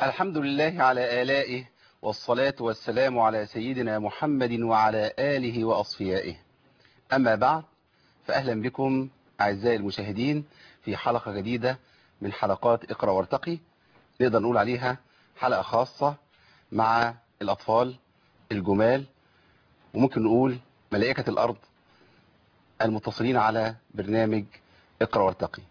الحمد لله على آلائه والصلاة والسلام على سيدنا محمد وعلى آله وأصفيائه أما بعد فأهلا بكم أعزائي المشاهدين في حلقة جديدة من حلقات اقرأ وارتقي نقدر نقول عليها حلقة خاصة مع الأطفال الجمال وممكن نقول ملائكة الأرض المتصلين على برنامج اقرأ وارتقي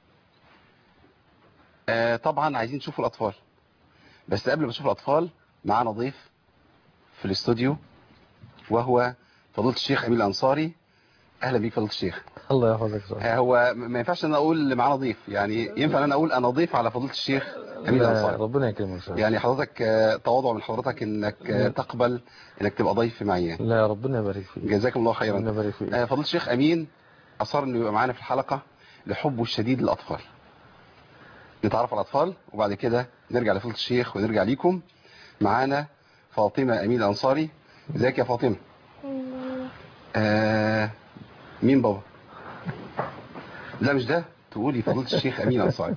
آه طبعا عايزين نشوف الأطفال بس قبل ما نشوف الأطفال معانا ضيف في الاستوديو وهو فضيلة الشيخ أمين الأنصاري أهلا بيك فضيلة الشيخ الله يحفظك صحيح. آه هو ما ينفعش ان انا اقول معانا ضيف يعني ينفع ان انا اقول انا ضيف على فضيلة الشيخ أمين لا، الأنصاري ربنا يكرمك صحيح. يعني حضرتك آه، تواضع من حضرتك انك آه، تقبل انك تبقى ضيف معي لا ربنا يبارك فيك جزاكم الله ربنا خيرا يبارك فيك آه، فضيلة الشيخ أمين أصر انه يبقى معانا في الحلقة لحبه الشديد للأطفال نتعرف على الأطفال وبعد كده نرجع لفضيلة الشيخ ونرجع ليكم معانا فاطمة أمين الأنصاري ازيك يا فاطمة آه مين بابا لا مش ده تقولي فضيلة الشيخ أمين الأنصاري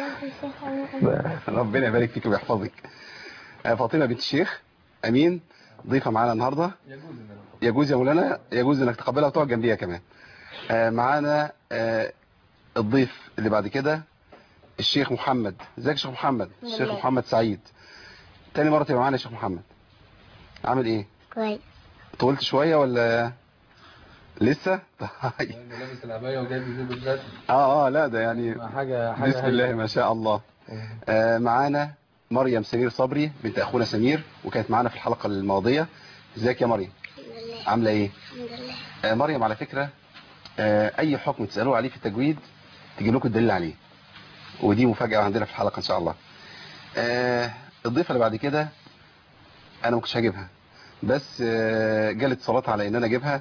ربنا يبارك فيك ويحفظك آه، فاطمة بنت الشيخ أمين ضيفة معانا النهاردة يجوز يا مولانا يجوز انك تقبلها وتقعد جنبيها كمان آه، معانا آه، الضيف اللي بعد كده الشيخ محمد ازيك يا شيخ محمد الشيخ محمد سعيد تاني مرة تبقى معانا يا شيخ محمد عامل ايه كويس طولت شوية ولا لسه طيب. لابس العبايه وجايب يجيب الجد اه اه لا ده يعني حاجه حاجه بسم الله ما شاء الله آه معانا مريم سمير صبري بنت اخونا سمير وكانت معانا في الحلقة الماضية ازيك يا مريم عاملة ايه الحمد لله آه مريم على فكرة آه اي حكم تسألوه عليه في التجويد تجيب لكم الدليل عليه ودي مفاجأة عندنا في الحلقة ان شاء الله آه الضيفة اللي بعد كده انا ما كنتش هجيبها بس آه جالت اتصالات على ان انا اجيبها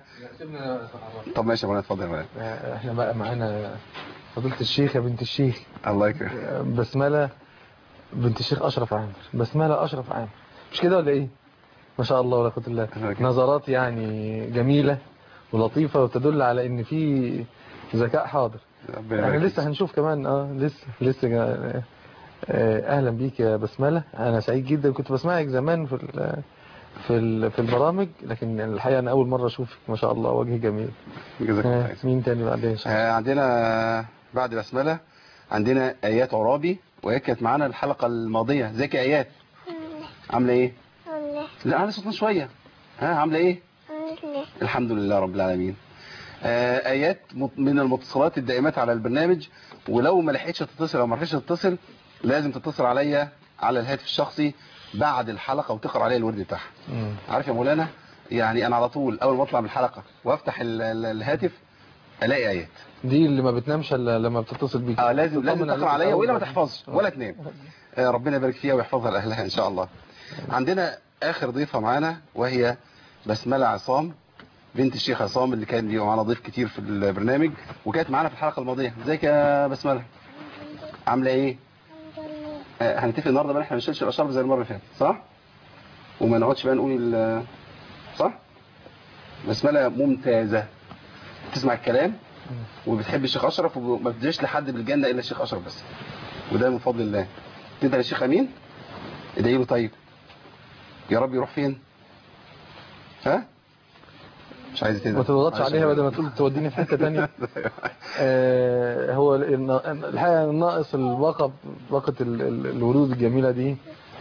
طب ماشي يا مولانا اتفضل يا مولانا احنا بقى معانا فضيله الشيخ يا بنت الشيخ الله يكرمك بسمله بنت الشيخ اشرف عامر بسمله اشرف عامر مش كده ولا ايه ما شاء الله ولا قوه الا الله بالله يكرمك. نظرات يعني جميله ولطيفه وتدل على ان في ذكاء حاضر ربنا يعني يبارك لسه فيك. هنشوف كمان اه لسه لسه جا- آه، اهلا بيك يا بسمله انا سعيد جدا كنت بسمعك زمان في ال في ال في البرامج لكن الحقيقه انا اول مره اشوفك ما شاء الله وجه جميل جزاك الله آه، خير مين تاني بعدين آه، عندنا بعد بسملة عندنا ايات عرابي وهي كانت معانا الحلقة الماضية ازيك يا ايات عاملة ايه لا عاملة صوتنا شوية ها عاملة ايه الحمد لله رب العالمين آه، ايات مت- من المتصلات الدائمات على البرنامج ولو ما لحقتش تتصل او ما لحقتش تتصل لازم تتصل عليا على الهاتف الشخصي بعد الحلقة وتقرا عليا الورد بتاعها مم. عارف يا مولانا يعني انا على طول اول ما اطلع من الحلقة وافتح ال- ال- الهاتف الاقي ايات دي اللي ما بتنامش الا لما بتتصل بيك اه لازم لازم تطمن تقرا عليك عليا الأول والا ما بعدين. تحفظش ولا تنام آه ربنا يبارك فيها ويحفظها لاهلها ان شاء الله عندنا اخر ضيفه معانا وهي بسمله عصام بنت الشيخ عصام اللي كان بيبقى معانا ضيف كتير في البرنامج وكانت معانا في الحلقه الماضيه ازيك يا بسمله عامله ايه آه هنتفق النهارده بقى احنا ما نشيلش الاشرب زي المره اللي فاتت صح وما نقعدش بقى نقول ال- صح بسمله ممتازه تسمع الكلام وبتحب الشيخ اشرف وما بتدعيش لحد بالجنه الا الشيخ اشرف بس وده من فضل الله تدعي للشيخ امين ادعي له طيب يا رب يروح فين ها مش عايز تدعي ما تضغطش معلش. عليها بدل ما تقول توديني في حته ثانيه آه هو الن- الحقيقه ناقص الباقه باقه ال- ال- الورود الجميله دي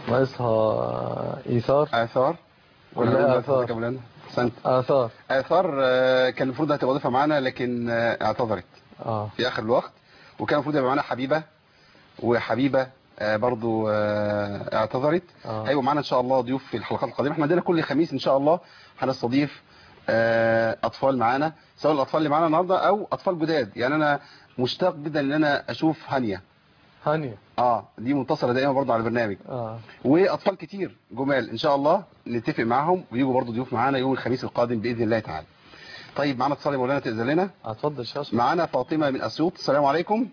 ناقصها ايثار اثار ولا نقول آثار؟ لحضرتك يا مولانا؟ احسنت اثار اثار آه، كان المفروض هتبقى ضيفه معانا لكن آه، اعتذرت اه في اخر الوقت وكان المفروض يبقى معانا حبيبه وحبيبه آه، برضو آه، اعتذرت آه. هيبقوا معانا ان شاء الله ضيوف في الحلقات القادمه احنا عندنا كل خميس ان شاء الله هنستضيف آه، اطفال معانا سواء الاطفال اللي معانا النهارده او اطفال جداد يعني انا مشتاق جدا ان انا اشوف هانيا هانيه اه دي منتصره دائما برضو على البرنامج اه واطفال كتير جمال ان شاء الله نتفق معاهم ويجوا برضو ضيوف معانا يوم الخميس القادم باذن الله تعالى طيب معانا اتصال يا مولانا تاذن لنا اتفضل شاشه معانا فاطمه من اسيوط السلام عليكم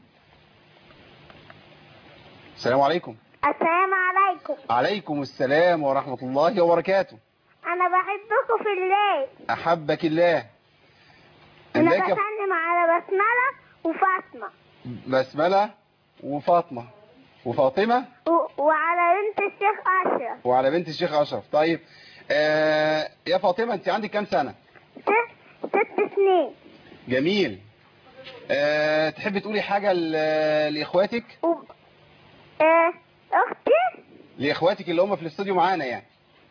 السلام عليكم السلام عليكم عليكم السلام ورحمة الله وبركاته انا بحبكم في الليل أحبك الله انا ازيك يا بسلم على بسملة وفاطمة بسملة وفاطمة وفاطمة و- وعلى بنت الشيخ أشرف وعلى بنت الشيخ أشرف طيب آه يا فاطمة أنت عندك كام سنة ست ست سنين جميل آه تحبي تقولي حاجة ل- لإخواتك و... آه، أختي لإخواتك اللي هم في الاستوديو معانا يعني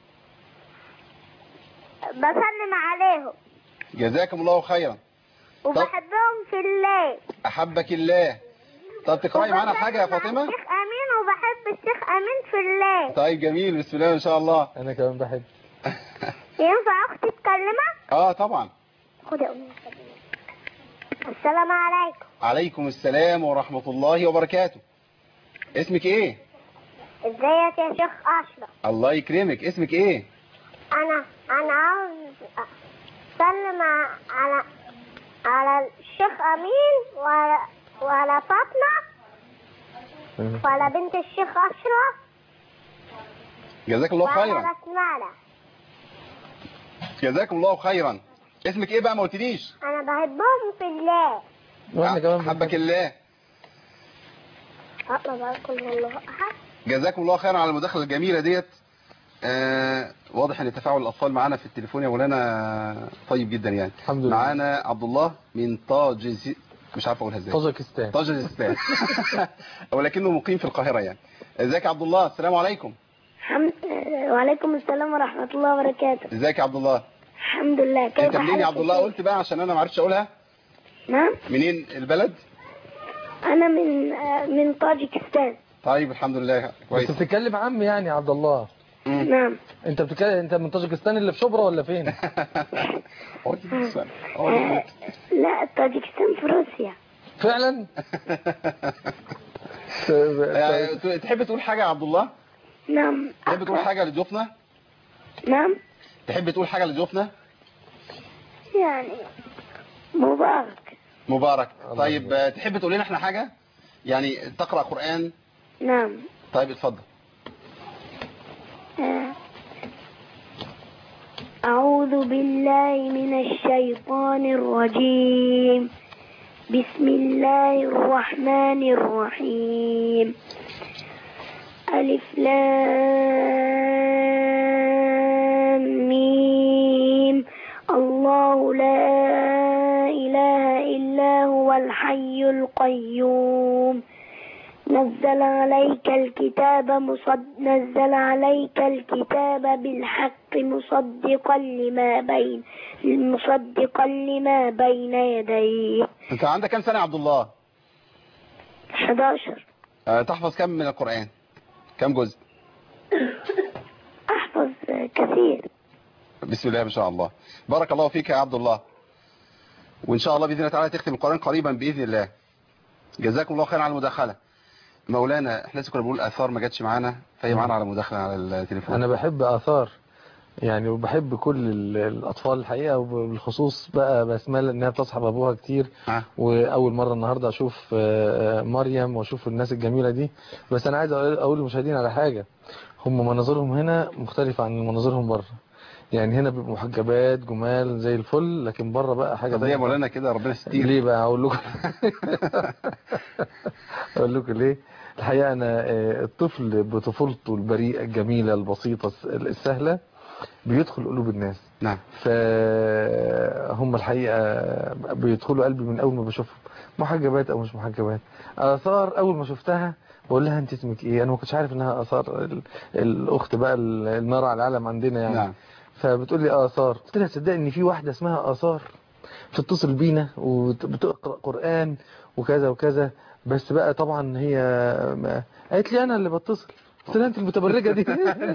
بسلم عليهم جزاكم الله خيرا وبحبهم في الليل أحبك الله طب تقرأي معانا وبسلم حاجة يا على فاطمة الشيخ أمين وبحب الشيخ أمين في الليل طيب جميل بسم الله ما شاء الله انا كمان بحب ينفع أختي تكلمك؟ اه طبعا خد يا أمي السلام عليكم عليكم السلام ورحمة الله وبركاته اسمك ايه ازيك يا شيخ أشرف الله يكرمك اسمك ايه أنا أنا عاوز أسلم على على الشيخ أمين وعلى وعلى فاطمة وعلى بنت الشيخ أشرف جزاك الله وعلى خيرا بسملة جزاكم الله خيرا اسمك ايه بقى ما قلتليش أنا بحبهم في الله واحنا كمان حبك بنحب. الله أقرأ بقى كل الله أحد جزاكم الله خيرا على المداخله الجميله ديت آه واضح ان تفاعل الاطفال معانا في التليفون يا مولانا طيب جدا يعني الحمد لله. معانا عبد الله من طاجز مش عارف اقولها ازاي طاجكستان طاجزستان ولكنه مقيم في القاهره يعني ازيك يا عبد الله السلام عليكم الحمد وعليكم السلام ورحمة الله وبركاته ازيك يا عبد الله الحمد لله كيف انت منين يا عبد الله حالك قلت بقى عشان انا ما عرفتش اقولها نعم منين البلد أنا من آه، من طاجكستان طيب الحمد لله بس كويس بتتكلم عم يعني يا عبد الله مم. نعم انت بتتكلم انت من طاجكستان اللي في شبرا ولا فين آه، لا طاجكستان في روسيا فعلا آه، تحب تقول حاجة يا عبد الله نعم تحب تقول حاجة لضيوفنا نعم تحب تقول حاجة لضيوفنا يعني مبارك مبارك الله طيب يبارك. آه، تحب تقول لنا احنا حاجة يعني تقرأ قرآن نعم طيب اتفضل آه. أعوذ بالله من الشيطان الرجيم بسم الله الرحمن الرحيم ألف لام ميم الله لا إله إلا هو الحي القيوم نزل عليك الكتاب مصد نزل عليك الكتاب بالحق مصدقا لما بين مصدقا لما بين يديه انت عندك كام سنة يا عبد الله 11 آه، تحفظ كم من القرآن كم جزء أحفظ كثير بسم الله ما شاء الله بارك الله فيك يا عبد الله وإن شاء الله بإذن الله تعالى تختم القرآن قريبا بإذن الله جزاكم الله خير على المداخلة مولانا احنا لسه كنا بنقول آثار ما جاتش معانا فهي معانا على مداخلة على التليفون انا بحب اثار يعني وبحب كل ال- الاطفال الحقيقه وبالخصوص بقى بسمله انها بتصحب ابوها كتير ها؟ واول مره النهارده اشوف آه، مريم واشوف الناس الجميله دي بس انا عايز اقول أقول للمشاهدين على حاجه هم مناظرهم هنا مختلفه عن مناظرهم بره يعني هنا بيبقوا محجبات جمال زي الفل لكن بره بقى حاجه طب ليه يا تانية. مولانا كده ربنا يستير ليه بقى اقول لكم اقول لكم ليه الحقيقه انا آه، الطفل بطفولته البريئه الجميله البسيطه الس- السهله بيدخل قلوب الناس نعم فهم الحقيقه بيدخلوا قلبي من اول ما بشوفهم محجبات او مش محجبات اثار اول ما شفتها بقول لها انت اسمك ايه انا ما كنتش عارف انها اثار ال- الاخت بقى ال- النار على العالم عندنا يعني نعم فبتقول لي آثار قلت لها تصدق ان في واحدة اسمها آثار بتتصل بينا وبتقرأ قرآن وكذا وكذا بس بقى طبعا هي ما قالت لي انا اللي بتصل قلت لها انت المتبرجة دي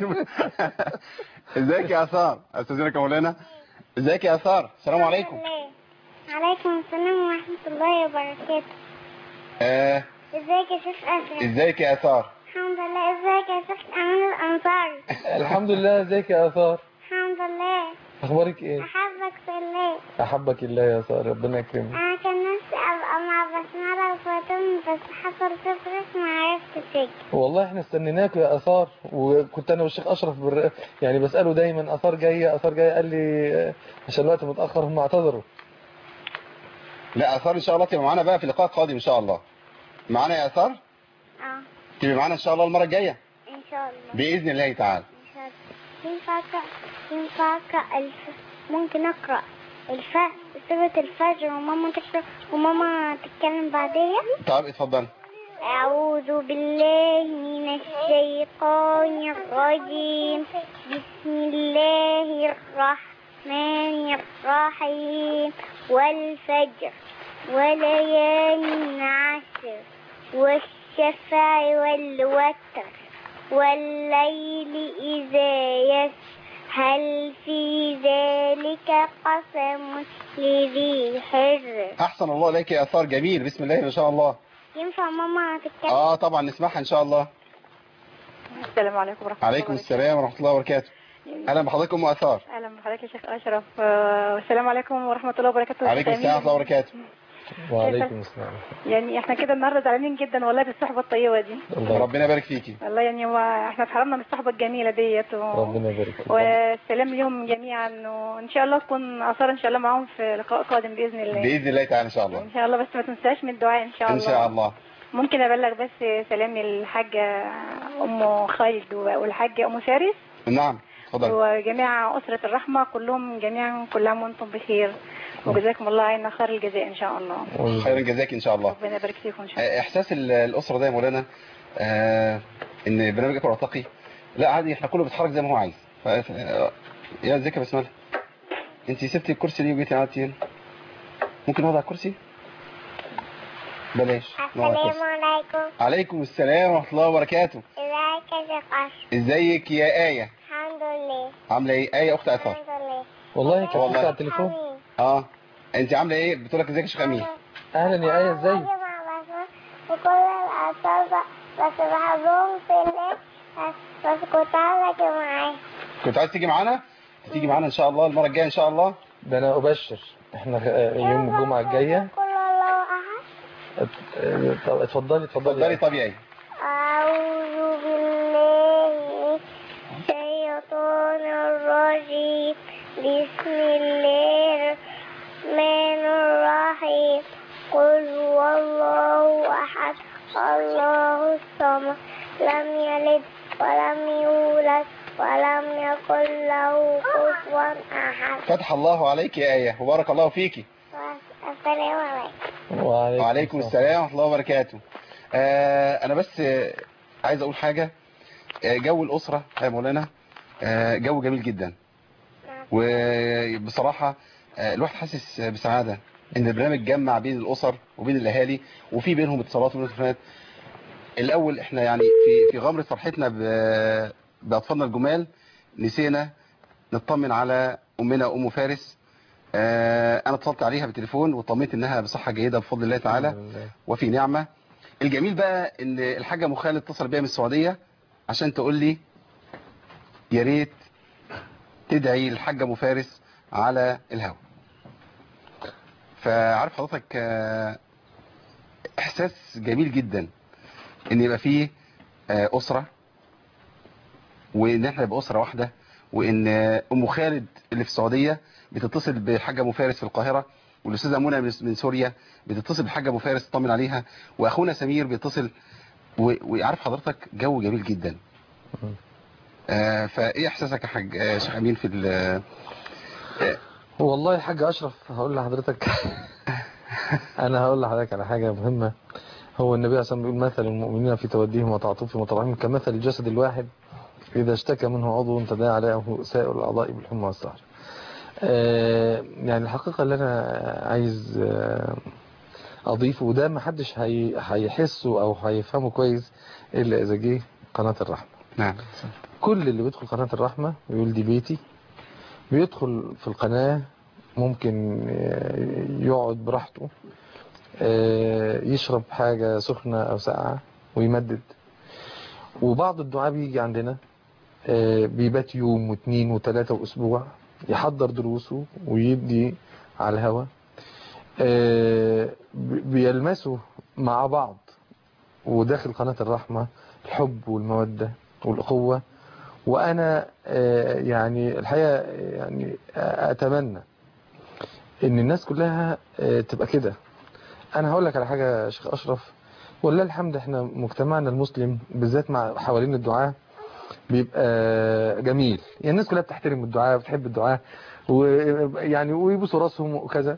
ازيك يا آثار استاذنك يا مولانا ازيك يا آثار السلام عليكم عليكم السلام ورحمة الله وبركاته آه ازيك يا شيخ أشرف ازيك يا آثار الحمد لله ازيك يا شيخ أمين الأنصاري الحمد لله ازيك يا آثار الحمد لله اخبارك ايه أحبك في الله احبك الله يا آثار ربنا يكرمك أنا كان نفسي أبقى مع بسملة وفاطمة بس حصل صفر ما عرفتش أجي والله احنا استنيناك يا آثار وكنت انا والشيخ اشرف بر... يعني بسأله دايما آثار جاية آثار جاية قال لي آه، عشان الوقت متأخر هم اعتذروا لا آثار ان شاء الله تبقى معانا بقى في لقاء قادم ان شاء الله معانا يا آثار اه تبقي معانا ان شاء الله المره الجايه ان شاء الله باذن الله تعالى إن شاء الله. ينفع أقرأ ينفع أقرأ الف... ممكن أقرأ الف... سورة الفجر وماما تقرأ وماما تتكلم بعديها طب اتفضل أعوذ بالله من الشيطان الرجيم بسم الله الرحمن الرحيم والفجر وليال عشر والشفع والوتر والليل إذا يسر هل في ذلك قسم لذي حجر احسن الله اليك يا اثار جميل بسم الله ما شاء الله ينفع ماما تتكلم اه طبعا نسمعها ان شاء الله السلام عليكم ورحمة عليكم الله السلام ورحمه الله وبركاته اهلا بحضرتك ام اثار وبركاته. أهلا بحضرتك يا شيخ أشرف آه، والسلام عليكم ورحمة الله وبركاته عليكم شيخ السلام ورحمه الله أمين. وبركاته وعليكم السلام يعني احنا كده النهارده زعلانين جدا والله بالصحبة الطيبة دي الله ربنا يبارك فيكي والله يعني هو احنا اتحرمنا من الصحبة الجميلة ديت و... ربنا يبارك فيك والسلام لهم جميعا وان شاء الله تكون اثار ان شاء الله معاهم في لقاء قادم باذن الله باذن الله تعالى ان شاء الله ان شاء الله بس ما تنساش من الدعاء ان شاء ان الله شاء الله ممكن ابلغ بس سلامي الحاجة ام خالد والحاجة ام فارس نعم اتفضل وجميع أسرة الرحمة كلهم جميعا كل عام وانتم بخير وجزاكم الله عنا خير الجزاء إن شاء الله خيرا جزاك ان شاء الله ربنا يبارك فيكم إن شاء الله آه، احساس ال- الاسره ده يا مولانا آه ان برنامج اقرا تقي لا عادي احنا كله بيتحرك زي ما هو عايز ف... ف- يا ازيك يا بسمله انت سبتي الكرسي ليه وجيتي قعدتي هنا ممكن نقعد على الكرسي بلاش نقعد على السلام الكرسي. عليكم عليكم السلام ورحمه الله وبركاته ازيك يا شيخ أشرف ازيك يا ايه الحمد لله عامله ايه ايه اخت اثار الحمد لله والله كانت والله. بتسمع التليفون حميد. اه انت عامله ايه بتقول لك ازيك يا شيخ امين اهلا يا ايه ازاي باجي مع بسمة وكل الأطفال ب- بس بحبهم في الليل بس- بس كنت عايزة أجي معاهم كنت عايز تيجي معانا تيجي معانا ان شاء الله المره الجايه ان شاء الله ده انا ابشر احنا آه، يوم الجمعه الجايه كل الله أحد ات- آه، طب اتفضلي اتفضلي اتفضلي طب يا ايه أعوذ بالله الشيطان الرجيم بسم الله الرحمن الرحيم قل هو الله أحد الله الصمد لم يلد ولم يولد ولم يكن له كفوا أحد فتح الله عليك يا ايه وبارك الله فيكي السلام عليكم وعليكم, وعليكم السلام ورحمه الله وبركاته آه انا بس آه، عايز اقول حاجه آه، جو الاسره يا مولانا آه، جو جميل جدا وبصراحه آه، الواحد حاسس بسعاده ان البرنامج جمع بين الاسر وبين الاهالي وفي بينهم اتصالات وبين تليفونات الاول احنا يعني في في غمره فرحتنا ب- باطفالنا الجمال نسينا نطمن على امنا ام فارس آه، انا اتصلت عليها بالتليفون وطمنت انها بصحه جيده بفضل الله تعالى الحمد لله. وفي نعمة الجميل بقى ان الحاجة ام خالد اتصل بيا من السعودية عشان تقول لي يا ريت تدعي الحاجة ام فارس على الهوا فعارف حضرتك آه، احساس جميل جدا ان يبقى فيه آه، اسرة وان احنا نبقى اسرة واحدة وان آه، ام خالد اللي في السعودية بتتصل بالحاجة ام فارس في القاهرة والاستاذه منى من من سوريا بتتصل بالحاجه ابو فارس تطمن عليها واخونا سمير بيتصل و- وعارف حضرتك جو جميل جدا آه فايه احساسك يا حاج آه شيخ امين في ال- والله يا حاج اشرف هقول لحضرتك انا هقول لحضرتك على حاجه مهمه هو النبي عليه الصلاه والسلام بيقول مثل المؤمنين في توديهم وتعاطفهم وترحمهم كمثل الجسد الواحد اذا اشتكى منه عضو تداعى له سائر الاعضاء بالحمى والسهر آه، يعني الحقيقه اللي انا عايز آه، اضيفه وده ما حدش هي- هيحسه او هيفهمه كويس الا اذا جه قناه الرحمه نعم كل اللي بيدخل قناة الرحمة بيقول دي بيتي بيدخل في القناة ممكن آه، يقعد براحته آه، يشرب حاجة سخنة أو ساقعة ويمدد وبعض الدعاء بيجي عندنا آه، بيبات يوم واثنين وثلاثة وأسبوع يحضر دروسه ويدي على الهوا آه، بي- بيلمسوا مع بعض وداخل قناة الرحمة الحب والمودة والأخوة وأنا آه، يعني الحقيقة يعني أتمنى إن الناس كلها آه، تبقى كده أنا هقول لك على حاجة يا شيخ أشرف ولله الحمد احنا مجتمعنا المسلم بالذات مع حوالين الدعاء بيبقى جميل يعني الناس كلها بتحترم الدعاء وبتحب الدعاء ويعني ويبوسوا راسهم وكذا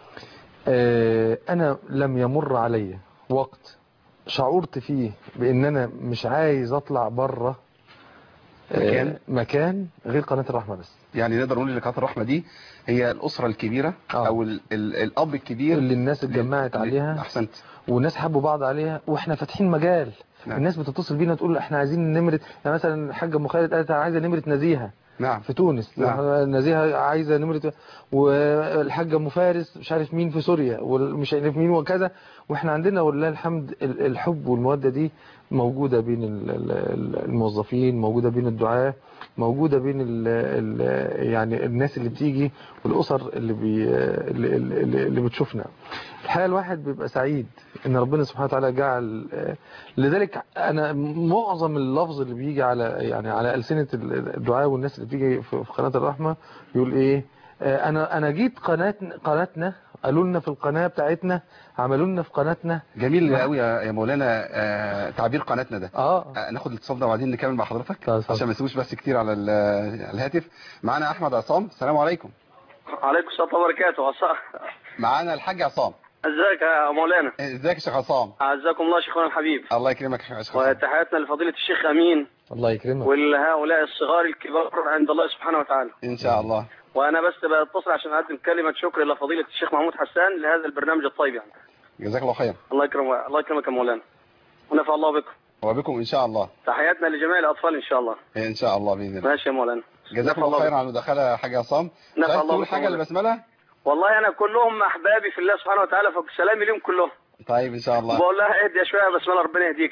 آه، انا لم يمر علي وقت شعرت فيه بان انا مش عايز اطلع بره مكان؟ مكان غير قناة الرحمة بس يعني نقدر نقول ان قناه الرحمه دي هي الاسره الكبيره آه. او ال ال الاب الكبير اللي الناس اتجمعت اللي- عليها احسنت والناس حبوا بعض عليها واحنا فاتحين مجال نعم. الناس بتتصل بينا تقول احنا عايزين نمرة يعني مثلا الحاجة ام خالد قالت أنا عايزة نمرة نزيهة نعم في تونس نعم. نزيهة عايزة نمرة والحاجة ام فارس مش عارف مين في سوريا ومش عارف مين وكذا واحنا عندنا ولله الحمد ال- الحب والمودة دي موجودة بين ال- ال- الموظفين موجودة بين الدعاة موجودة بين ال ال يعني الناس اللي بتيجي والأسر اللي بي اللي, اللي, اللي بتشوفنا الحقيقة الواحد بيبقى سعيد ان ربنا سبحانه وتعالى جعل لذلك انا معظم اللفظ اللي بيجي على يعني على ألسنة الدعاء والناس اللي بتيجي في في قناة الرحمة يقول ايه آه، انا انا جيت قناة قناتنا قالوا لنا في القناة بتاعتنا عملوا لنا في قناتنا جميل قوي يا يا مولانا آه، تعبير قناتنا ده اه آه، ناخد الاتصال ده وبعدين نكمل مع حضرتك طيب، اتفضل. عشان ما نسيبوش بس كتير على ال- الهاتف معانا احمد عصام السلام عليكم عليكم السلام ورحمة الله وبركاته عصا- معانا الحاج عصام ازيك يا مولانا آه، ازيك يا شيخ عصام اعزكم الله شيخنا الحبيب الله يكرمك يا شيخ عصام وتحياتنا لفضيلة الشيخ امين الله يكرمك ولهؤلاء الصغار الكبار عند الله سبحانه وتعالى ان شاء الله وانا بس بتصل عشان اقدم كلمة شكر لفضيلة الشيخ محمود حسان لهذا البرنامج الطيب يعني جزاك الله خير الله يكرمك الله يكرمك يا مولانا ونفع الله بكم وبكم ان شاء الله تحياتنا لجميع الاطفال ان شاء الله ان شاء الله باذن الله ماشي يا مولانا جزاك نفع الله خير بكم. على المداخله يا حاج عصام نفع عايز الله تقول بكم حاجه مولانا. لبسمله والله انا كلهم احبابي في الله سبحانه وتعالى فسلامي لهم كلهم طيب ان شاء الله بقول لها اهدي شويه يا بسم الله ربنا يهديك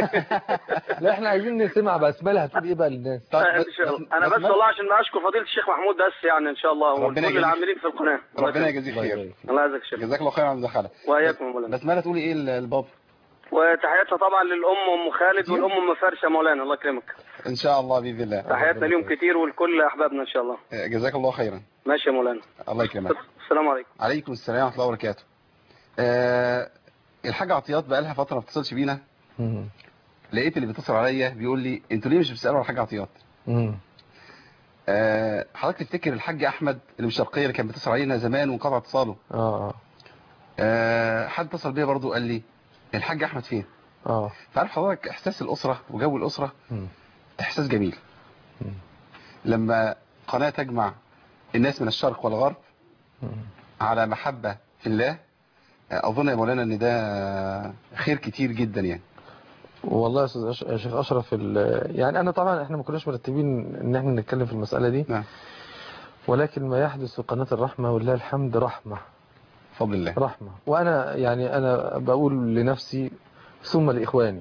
لا احنا عايزين نسمع بسملة هتقول ايه بقى للناس طيب، ان بس- شاء الله بس- انا بس بسملة؟ والله عشان ما اشكر فضيله الشيخ محمود بس يعني ان شاء الله ربنا وكل يجزيك. العاملين في القناه الله ربنا يكرمك. يجزيك الله خير يبارك فيك. الله يجزاك الشيخ جزاك الله خير على المداخله واياكم يا مولانا بسمله تقولي ايه للبابا وتحياتنا طبعا للام ام خالد والام ام فارس يا مولانا الله يكرمك ان شاء الله باذن الله تحياتنا ليهم كتير ولكل احبابنا ان شاء الله جزاك الله خيرا ماشي يا مولانا الله يكرمك السلام عليكم عليكم السلام ورحمه الله وبركاته آه الحاج عطيات بقى لها فتره ما بتتصلش بينا مم. لقيت اللي بيتصل عليا بيقول لي انتوا ليه مش بتسالوا على الحاج عطيات مم. آه حضرتك تفتكر الحاج احمد اللي من الشرقيه اللي كان بيتصل علينا زمان وانقطع اتصاله اه اه آه حد اتصل بيا برضو قال لي الحاج احمد فين اه تعرف حضرتك احساس الاسره وجو الاسره مم. احساس جميل مم. لما قناه تجمع الناس من الشرق والغرب مم. على محبه في الله آه، اظن يا مولانا ان ده خير كتير جدا يعني والله يا استاذ أش- يا شيخ اشرف ال- يعني انا طبعا احنا ما كناش مرتبين ان احنا نتكلم في المساله دي نعم ولكن ما يحدث في قناه الرحمه ولله الحمد رحمه بفضل الله رحمه وانا يعني انا بقول لنفسي ثم لاخواني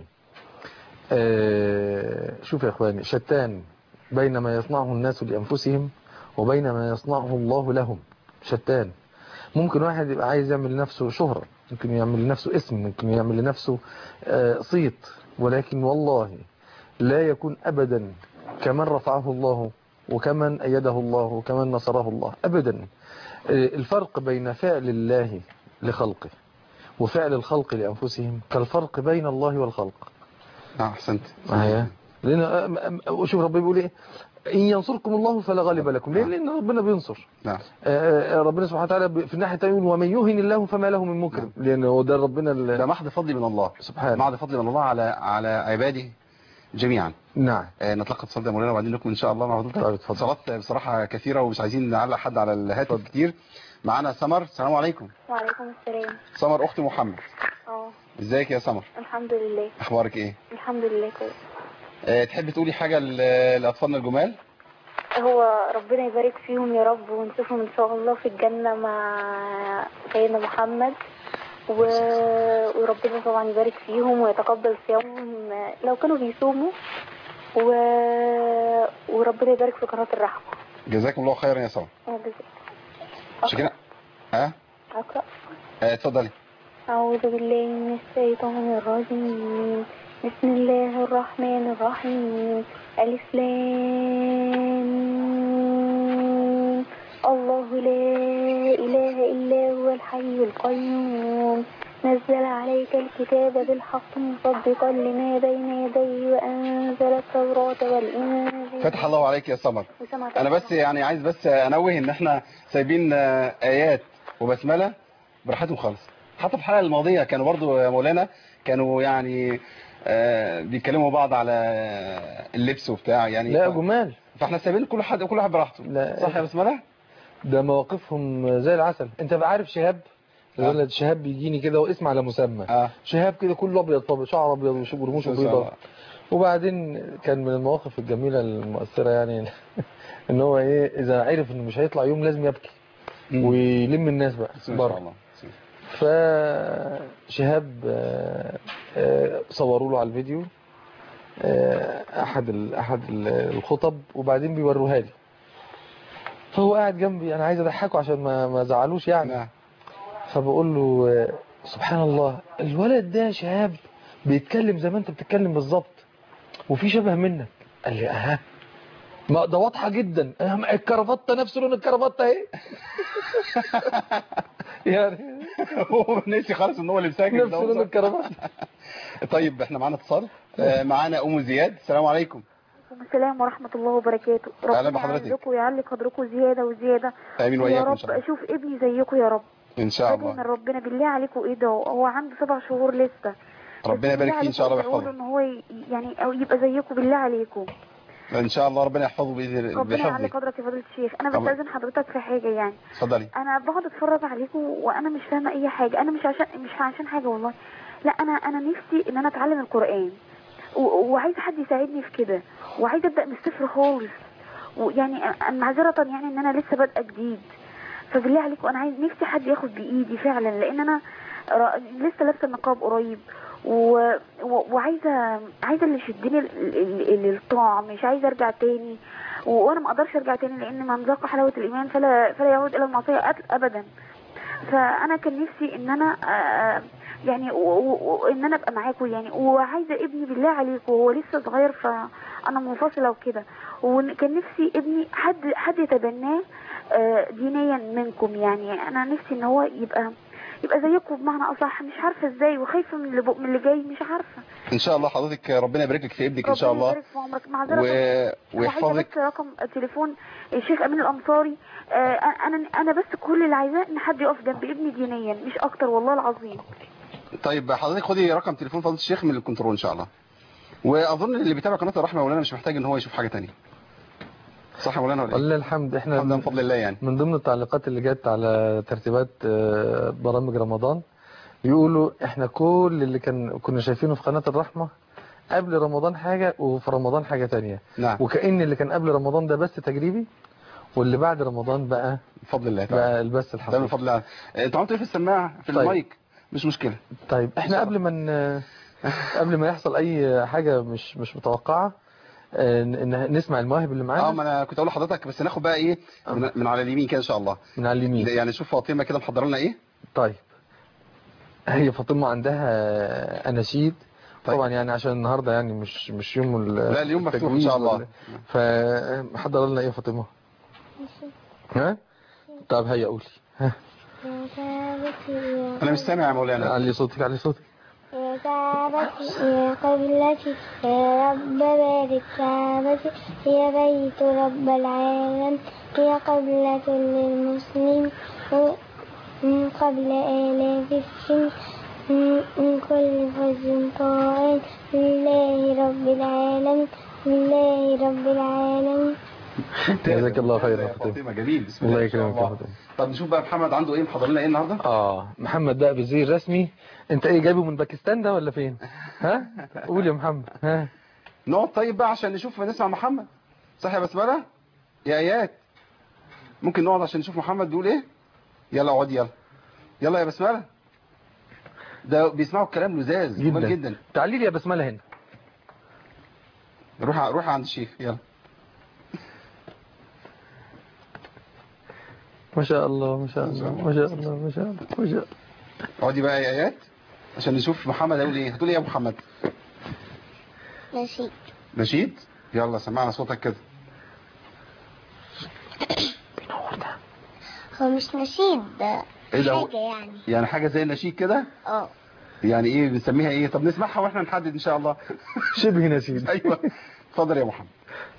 آه، شوف يا اخواني شتان بين ما يصنعه الناس لانفسهم وبين ما يصنعه الله لهم شتان ممكن واحد يبقى عايز يعمل لنفسه شهرة ممكن يعمل لنفسه اسم ممكن يعمل لنفسه آه، صيت ولكن والله لا يكون أبدا كمن رفعه الله وكمن أيده الله وكمن نصره الله أبدا آه، الفرق بين فعل الله لخلقه وفعل الخلق لأنفسهم كالفرق بين الله والخلق اه احسنت معايا لأن أم- أم- شوف ربنا بيقول إيه إن ينصركم الله فلا غالب لكم ليه لأن ربنا بينصر نعم آه، آه، ربنا سبحانه وتعالى ب- في الناحية الثانية يقول ومن يهن الله فما له من مكرم لأن هو ده ربنا ده ال- محض فضل من الله سبحانه محض فضل من الله على على عباده جميعا نعم آه، نتلقى اتصال ده يا مولانا وبعدين نكمل ان شاء الله مع طيب، حضرتك اتفضل. اتصالات بصراحه كثيره ومش عايزين نعلق حد على الهاتف كتير معانا سمر السلام عليكم وعليكم السلام سمر اخت محمد اه ازيك يا سمر الحمد لله اخبارك ايه الحمد لله كويس أه تحب تقولي حاجه ل- لاطفالنا الجمال هو ربنا يبارك فيهم يا رب ونشوفهم ان شاء الله في الجنة مع سيدنا محمد و... وربنا طبعا يبارك فيهم ويتقبل صيامهم لو كانوا بيصوموا و... وربنا يبارك في قناة الرحمة جزاكم الله خيرا يا سمر آه، جزاك. شكرا ها أقرأ أه اتفضلي أعوذ بالله من الشيطان الرجيم بسم الله الرحمن الرحيم ألف لام الله لا إله إلا هو الحي القيوم نزل عليك الكتاب بالحق مصدقا لما بين يديه وأنزل التوراة والإنجيل فتح الله عليك يا سمر وسمعت انا بس يعني عايز بس انوه ان احنا سايبين آه، ايات وبسمله براحتهم خالص حتى في الحلقه الماضيه كانوا برضو يا مولانا كانوا يعني آه، بيتكلموا بعض على اللبس وبتاع يعني لا ف- جمال فاحنا سايبين كل حد كل واحد براحته لا. صح يا بسمله ده مواقفهم زي العسل انت بقى عارف شهاب آه. الولد شهاب بيجيني كده واسم على مسمى اه شهاب كده كله ابيض طبعا شعر ابيض وش- ورموشه ما شاء بيضاء الله. وبعدين كان من المواقف الجميله المؤثره يعني ان هو ايه اذا عرف انه مش هيطلع يوم لازم يبكي مم. ويلم الناس بقى بسم الله ما شاء بره الله فشهاب آه، آه، صوروا له على الفيديو آه، احد ال- احد ال- الخطب وبعدين بيوروها لي فهو قاعد جنبي انا عايز اضحكه عشان ما ما زعلوش يعني نعم فبقول له آه، سبحان الله الولد ده شهاب بيتكلم زي ما انت بتتكلم بالظبط وفي شبه منك قال لي اها ما ده واضحه جدا أهم الكرافته نفس لون الكرافته اهي يعني هو نسي خالص ان هو اللي مساكن نفس لون الكرافته طيب احنا معانا اتصال آه، معانا ام زياد السلام عليكم السلام ورحمة الله وبركاته أهلا ربنا بحضرتك. يعزكم ويعلي قدركم زيادة وزيادة امين يا وإياكم إن رب شاء الله أشوف ابني زيكم يا رب ان شاء بدعي من الله ربنا بالله عليكم ايه ده هو عنده سبع شهور لسه ربنا بس بالله يبارك فيه ان شاء الله عليكم ادعوا له ويحفظه ان هو ي- يعني او يبقى زيكم بالله عليكم ان شاء الله ربنا يحفظه باذن ربنا يعلي بحفظه قدرك يا فضيلة الشيخ انا طبعا. بستأذن حضرتك في حاجة يعني اتفضلي انا بقعد اتفرج عليكم وانا مش فاهمة اي حاجة انا مش عشان مش عشان حاجة والله لا انا انا نفسي ان انا اتعلم القرآن و- وعايزة حد يساعدني في كده وعايزة ابدأ من الصفر خالص ويعني أ- معذرة يعني ان انا لسه بادئة جديد فبالله عليكم انا عايز نفسي حد ياخد بايدي فعلا لان انا را- لسه لابسه النقاب قريب و... و... وعايزه عايزه اللي يشدني ال- ال- ال- للطاعه مش عايزه ارجع تاني و- وانا ما اقدرش ارجع تاني لان من ذاق حلاوه الايمان فلا فلا يعود الى المعصيه أت- ابدا فانا كان نفسي ان انا آه، يعني و- و- وان انا ابقى معاكم يعني وعايزه ابني بالله عليكم هو لسه صغير فانا منفصله وكده وكان نفسي ابني حد حد يتبناه آه، دينيا منكم يعني انا نفسي ان هو يبقى يبقى زيكم بمعنى اصح مش عارفه ازاي وخايفه من اللي, بق- من اللي جاي مش عارفه ان شاء الله حضرتك ربنا يبارك لك في ابنك ان شاء ربنا الله يبارك في عمرك معذره و... وعايزه ويحفظك بس رقم تليفون الشيخ امين الانصاري آه، انا انا بس كل اللي عايزاه ان حد يقف جنب ابني دينيا مش اكتر والله العظيم طيب حضرتك خدي رقم تليفون فضيله الشيخ من الكنترول ان شاء الله واظن اللي بيتابع قناه الرحمه يا مولانا مش محتاج ان هو يشوف حاجه تانية صح يا مولانا ولا ايه ولله الحمد احنا الحمد لله بفضل الله يعني من ضمن التعليقات اللي جت على ترتيبات آه، برامج رمضان بيقولوا احنا كل اللي كان كنا شايفينه في قناة الرحمة قبل رمضان حاجة وفي رمضان حاجة تانية نعم وكأن اللي كان قبل رمضان ده بس تجريبي واللي بعد رمضان بقى بفضل الله تعالى بقى البث ده من الحقيقي فضل الله انت عملت ايه في السماعه في طيب. المايك مش مشكله طيب احنا قبل ما ن- قبل ما يحصل اي حاجة مش مش متوقعة آه، ن- نسمع المواهب اللي اه معانا ما انا كنت اقول لحضرتك بس ناخد بقى ايه من, من على اليمين كده ان شاء الله من على اليمين يعني شوف فاطمه كده محضره لنا ايه طيب هي فاطمة عندها أناشيد طيب. طبعا يعني عشان النهاردة يعني مش مش يوم ال- لا اليوم مفتوح ان التجويد شاء الله ولا- فمحضر لنا ايه يا فاطمة ها طب هيا قولي ها انا مش سامع يا مولانا علي صوتك علي صوتك يا كعبتي يا قبلتي يا رب بارك كعبتي يا بيت رب العالم هي قبلة للمسلم من قبل آلاف السن من كل فز طاعن لله رب العالم لله رب العالم جزاك الله خيرا يا يا فاطمة فاطمه جميل بسم الله الله ما شاء يكرمك يا الله فاطمة طب نشوف بقى محمد عنده ايه محضر لنا ايه النهارده اه محمد بقى بالزي الرسمي انت ايه جايبه من باكستان ده ولا فين ها قول يا محمد ها نقعد طيب بقى عشان نشوف نسمع محمد صح يا بسمله يا ايات ممكن نقعد عشان نشوف محمد بيقول ايه يلا اقعد يلا يلا يا بسمله ده بيسمعوا الكلام لزاز جميل جدا جدا تعالي لي يا بسملة هنا روح روح عند الشيخ يلا ما شاء الله ما شاء الله ما شاء الله ما شاء الله ما شاء الله اقعدي بقى يا ايات عشان نشوف محمد هيقول ايه هتقول ايه يا أبو محمد نشيد نشيد يلا سمعنا صوتك كده هو مش نشيد ده ايه ده هو- حاجة يعني يعني حاجة زي النشيد كده اه يعني ايه بنسميها ايه طب نسمعها واحنا نحدد ان شاء الله شبه نشيد ايوه اتفضل يا محمد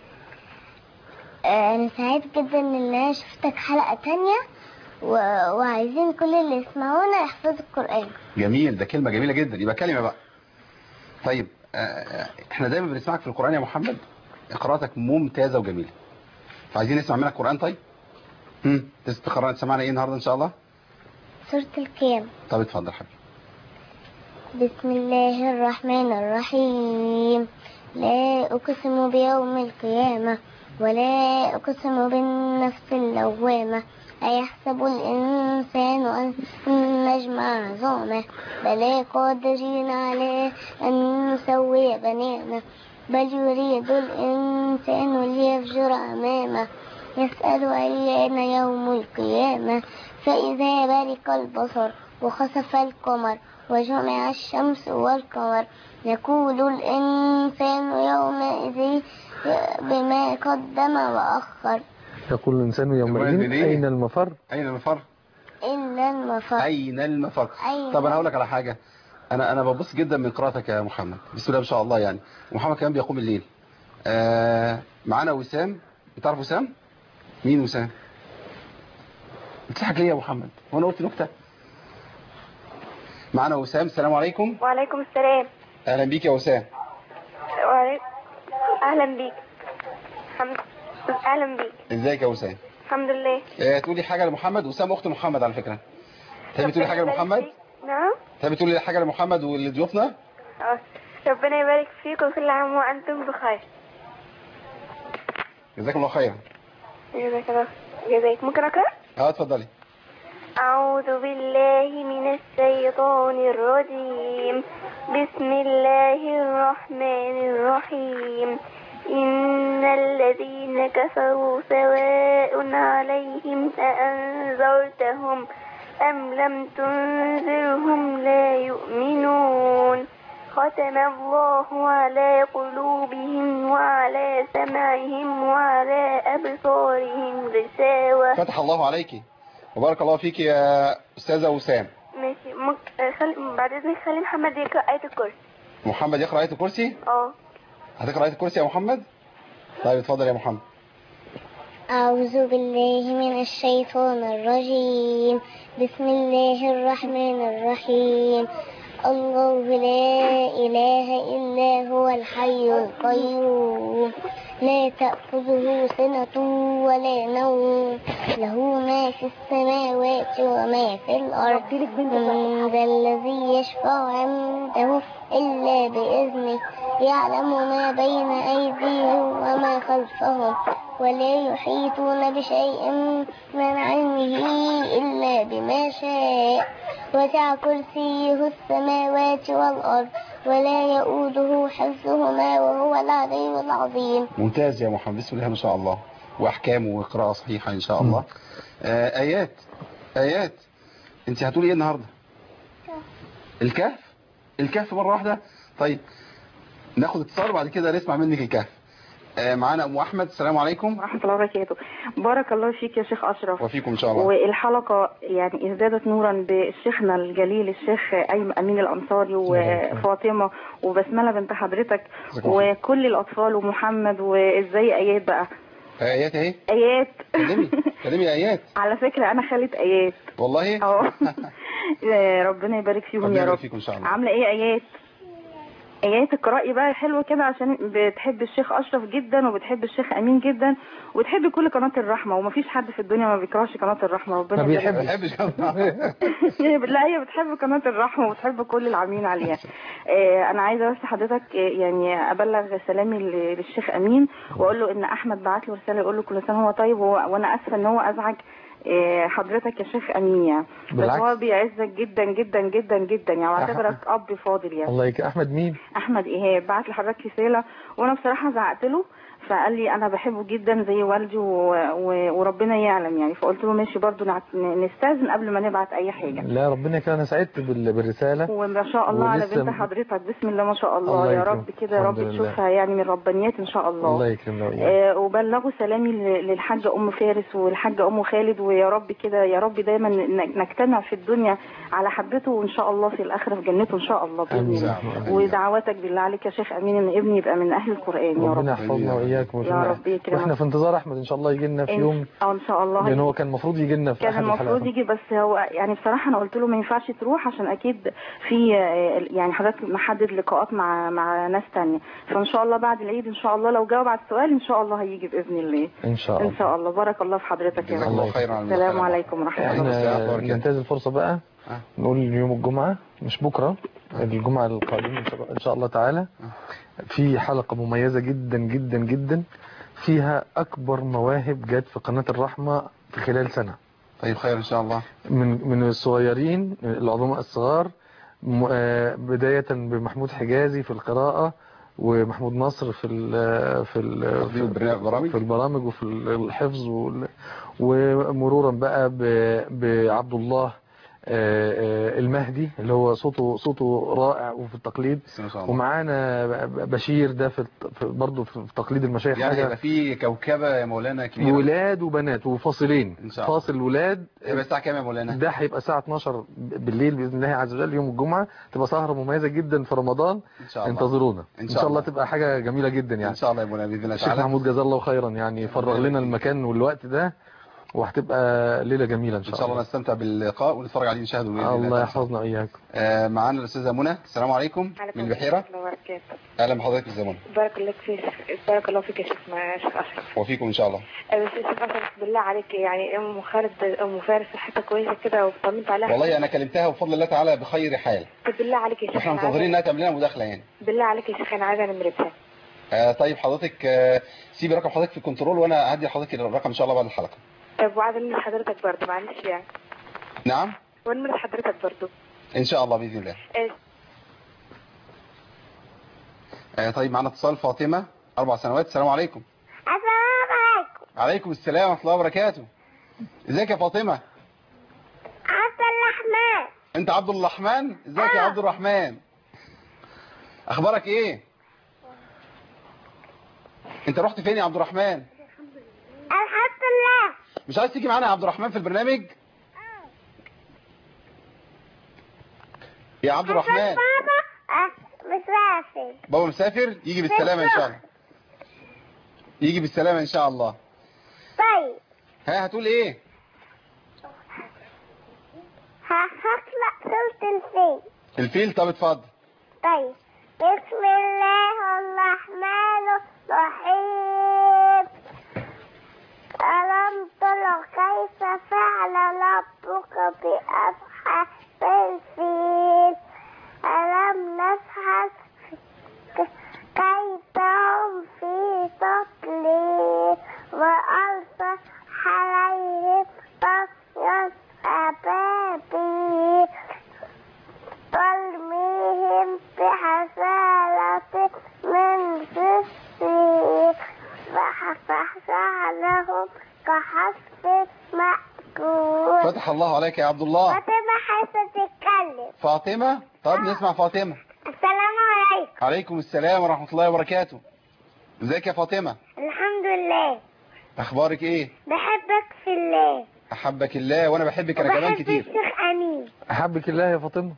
آه، انا سعيد جدا ان انا شفتك حلقة تانية و... وعايزين كل اللي يسمعونا يحفظوا القرآن جميل ده كلمة جميلة جدا يبقى كلمة بقى طيب آه، احنا دايما بنسمعك في القرآن يا محمد قراءتك ممتازة وجميلة فعايزين نسمع منك قرآن طيب هم تستقرأ تسمعنا ايه النهاردة ان شاء الله سورة القيامة طب اتفضل حبيبي بسم الله الرحمن الرحيم لا أقسم بيوم القيامة ولا أقسم بالنفس اللوامة أيحسب الإنسان أن نجمع عظامه بلى قادرين على أن نسوي بنانه بل يريد الإنسان ليفجر أمامه يسأل أيان يوم القيامة فإذا برق البصر وخسف القمر وجمع الشمس والقمر يقول الإنسان يومئذ بما قدم وأخر يقول الإنسان يومئذ يومئذ إيه؟ أين المفر اين المفر إلا المفر اين المفر أين طب انا هقول لك على حاجة انا انا ببص جدا من قراءتك يا محمد بسم الله ما شاء الله يعني ومحمد كمان بيقوم الليل آه معانا وسام بتعرف وسام مين وسام بتضحك ليه يا محمد وانا قلت نكته معانا وسام السلام عليكم وعليكم السلام اهلا بيك يا وسام وعليكم اهلا بيك الحمد اهلا بيك ازيك يا وسام الحمد لله آه تقولي حاجه لمحمد وسام اخت محمد على فكره تحبي تقولي حاجه لمحمد نعم تحبي تقولي حاجه لمحمد ولضيوفنا آه. ربنا يبارك فيك وكل عام وانتم بخير جزاكم الله خيرا جزاك الله جزاك ممكن اقرا اه اتفضلي أعوذ بالله من الشيطان الرجيم بسم الله الرحمن الرحيم إن الذين كفروا سواء عليهم أأنذرتهم أم لم تنذرهم لا يؤمنون ختم الله على قلوبهم وعلى سمعهم وعلى أبصارهم غشاوة فتح الله عليكي وبارك الله فيك يا استاذه وسام ماشي ممكن خلي بعد اذنك خلي محمد يقرا آية الكرسي محمد يقرا ايه الكرسي اه هتقرا ايه الكرسي يا محمد طيب اتفضل يا محمد أعوذ بالله من الشيطان الرجيم بسم الله الرحمن الرحيم الله لا إله إلا هو الحي القيوم لا تأخذه سنة ولا نوم له ما في السماوات وما في الأرض من ذا الذي يشفع عنده إلا بإذنه يعلم ما بين أيديهم وما خلفهم ولا يحيطون بشيء من علمه إلا بما شاء وسع كرسيه السماوات والأرض ولا يؤوده حفظهما وهو العلي العظيم ممتاز يا محمد بسم الله ما شاء الله واحكام وقراءه صحيحه ان شاء الله آه ايات ايات انت هتقولي ايه النهارده الكهف الكهف مره واحده طيب ناخد اتصال وبعد كده نسمع منك الكهف آه معانا ام احمد السلام عليكم ورحمة الله وبركاته بارك الله فيك يا شيخ أشرف وفيكم ان شاء الله والحلقة يعني ازدادت نورا بشيخنا الجليل الشيخ أيمن أمين الأنصاري وفاطمة وبسملة بنت حضرتك جزاكم الله خير. وكل الأطفال ومحمد وإزاي آيات بقى ايات اهي آيات كلمي كلمي ايات على فكرة أنا خالة آيات والله اه ربنا يبارك فيهم ربنا يا يبارك رب فيكم ان شاء الله عاملة ايه آيات آيات اقرأي بقى حلوة كده عشان بتحب الشيخ أشرف جدا وبتحب الشيخ أمين جدا وبتحب كل قناة الرحمة ومفيش حد في الدنيا ما بيكرهش قناة الرحمة ربنا ما يبارك ما بيحبش بحبش لا هي بتحب قناة الرحمة وبتحب كل العاملين عليها آه، أنا عايزة بس حضرتك آه، يعني أبلغ سلامي ل- للشيخ أمين وأقول له إن أحمد بعت له رسالة يقول له كل سنة هو طيب وهو- وأنا آسفة إن هو أزعج آه، حضرتك يا شيخ أمين يعني بس بالعكس. هو بيعزك جدا جدا جدا جدا يعني واعتبرك أب فاضل يعني الله يك احمد مين احمد ايهاب بعت لحضرتك رساله وانا بصراحه زعقت له فقال لي انا بحبه جدا زي والدي و... و... وربنا يعلم يعني فقلت له ماشي برضو نعت- نستاذن قبل ما نبعت اي حاجه لا ربنا كان انا سعدت بال- بالرسالة وما شاء الله على ولسه بنت م- حضرتك بسم الله ما شاء الله, الله يا يكرمك. رب كده يا رب الحمد لله. تشوفها يعني من ربانيات ان شاء الله, الله يكرمنا وإياك آه، وبلغوا سلامي ل- للحاجة أم فارس والحاجة أم خالد ويا رب كده يا رب دايما ن- نجتمع في الدنيا على حبته وإن شاء الله في الآخرة في جنته إن شاء الله بإذن آمين. الله آمين. ودعواتك بالله عليك يا شيخ أمين إن ابني يبقى من أهل القرآن يا رب ربنا يحفظنا وإياكم يا رب يكرمك. واحنا في انتظار أحمد إن شاء الله يجي لنا في إن- يوم اه ان شاء الله لأن هو كان المفروض يجي لنا في كان أحد المفروض الحلقات يجي بس هو يعني بصراحه انا قلت له ما ينفعش تروح عشان اكيد في آه، يعني حضرتك محدد لقاءات مع مع ناس تانية فان شاء الله بعد العيد ان شاء الله لو جاوب على السؤال ان شاء الله هيجي باذن الله إن شاء الله ان شاء الله بارك الله في حضرتك يا جزاك رب الله خيرا على السلام المداخلة. عليكم ورحمه الله السلام احنا عليكم. ننتهز الفرصة بقى آه. نقول يوم الجمعة مش بكرة الجمعة القادمة إن شاء- إن شاء الله تعالى في حلقة مميزة جدا جدا جدا فيها أكبر مواهب جت في قناة الرحمة في خلال سنة طيب خير ان شاء الله من من الصغيرين العظماء الصغار م- آه، بداية بمحمود حجازي في القراءة ومحمود نصر في ال في ال تقديم البرنامج في البرامج وفي الحفظ وال- ومرورا بقى ب- بعبد الله آه، آه، المهدي اللي هو صوته صوته رائع وفي التقليد بس ما شاء الله ومعانا ب- بشير ده في الت- في- برضه في تقليد المشايخ يعني حاجه يبقى في كوكبه يا مولانا كبيره ولاد وبنات وفاصلين إن شاء الله. فاصل ولاد يبقى الساعه كام يا مولانا ده هيبقى الساعة 12 بالليل بإذن الله عز وجل يوم الجمعة تبقى سهرة مميزة جدا في رمضان ان شاء الله انتظرونا إن إن شاء شاء الله الله. تبقى حاجة جميلة جدا ان يعني شاء الله يا مولانا باذن الله الشيخ تعالى محمود جزاه الله خيرا يعني فرغ لنا المكان والوقت ده وهتبقى ليلة جميلة إن ان شاء شاء الله الله نستمتع باللقاء ونتفرج عليه نشاهده باذن الله الله تعالى. يحفظنا وإياكم آه، معانا الاستاذه منى السلام عليكم من البحيره اهلا بحضرتك يا استاذه منى بارك الله فيك بارك الله فيك يا شيخ ما- شيخ اشرف وفيكم ان شاء الله آه، بس يا شيخ اشرف بالله عليك يعني ام خالد ام فارس صحتها كويسه كده وطمنت عليها والله انا كلمتها بفضل الله تعالى بخير حال طب بالله عليك يا شيخ واحنا أنا منتظرين عايزة- انها تعمل لنا مداخله يعني بالله عليك يا شيخ انا عايزه نمرتها آه، طيب حضرتك آه، سيبي رقم حضرتك في الكنترول وانا هدي لحضرتك الرقم ان شاء الله بعد الحلقه طب وعايزه نمرة حضرتك برضه معلش يعني نعم ونمرة حضرتك برضه ان شاء الله باذن الله آه، آه، طيب معانا اتصال فاطمه اربع سنوات السلام عليكم السلام عليكم عليكم السلام ورحمه الله وبركاته ازيك يا فاطمه عبد الرحمن انت عبد الرحمن ازيك يا عبد الرحمن اخبارك ايه انت رحت فين يا عبد الرحمن الحمد لله مش عايز تيجي معانا يا عبد الرحمن في البرنامج يا عبد الرحمن بابا آه، مسافر بابا مسافر يجي بالسلامه ان شاء الله يجي بالسلامه ان شاء الله طيب ها هتقول ايه ه- هقرأ سورة الفيل الفيل طب اتفضل طيب بسم الله الرحمن الرحيم ألم تر كيف فعل ربك بأصحاب الفيل ألم نفحص كيف هم في تضليل وأرسل عليهم طيرا أبابيل ترميهم بحسالة من سجيل فحسالهم كحسب مأكول فتح الله عليك يا عبد الله فاطمة حاسة تتكلم فاطمه طب نسمع فاطمه السلام عليكم عليكم السلام ورحمه الله وبركاته ازيك يا فاطمه الحمد لله اخبارك ايه بحبك في الله احبك الله وانا بحبك انا كمان وبحب كتير الشيخ أمين أحبك الله يا فاطمة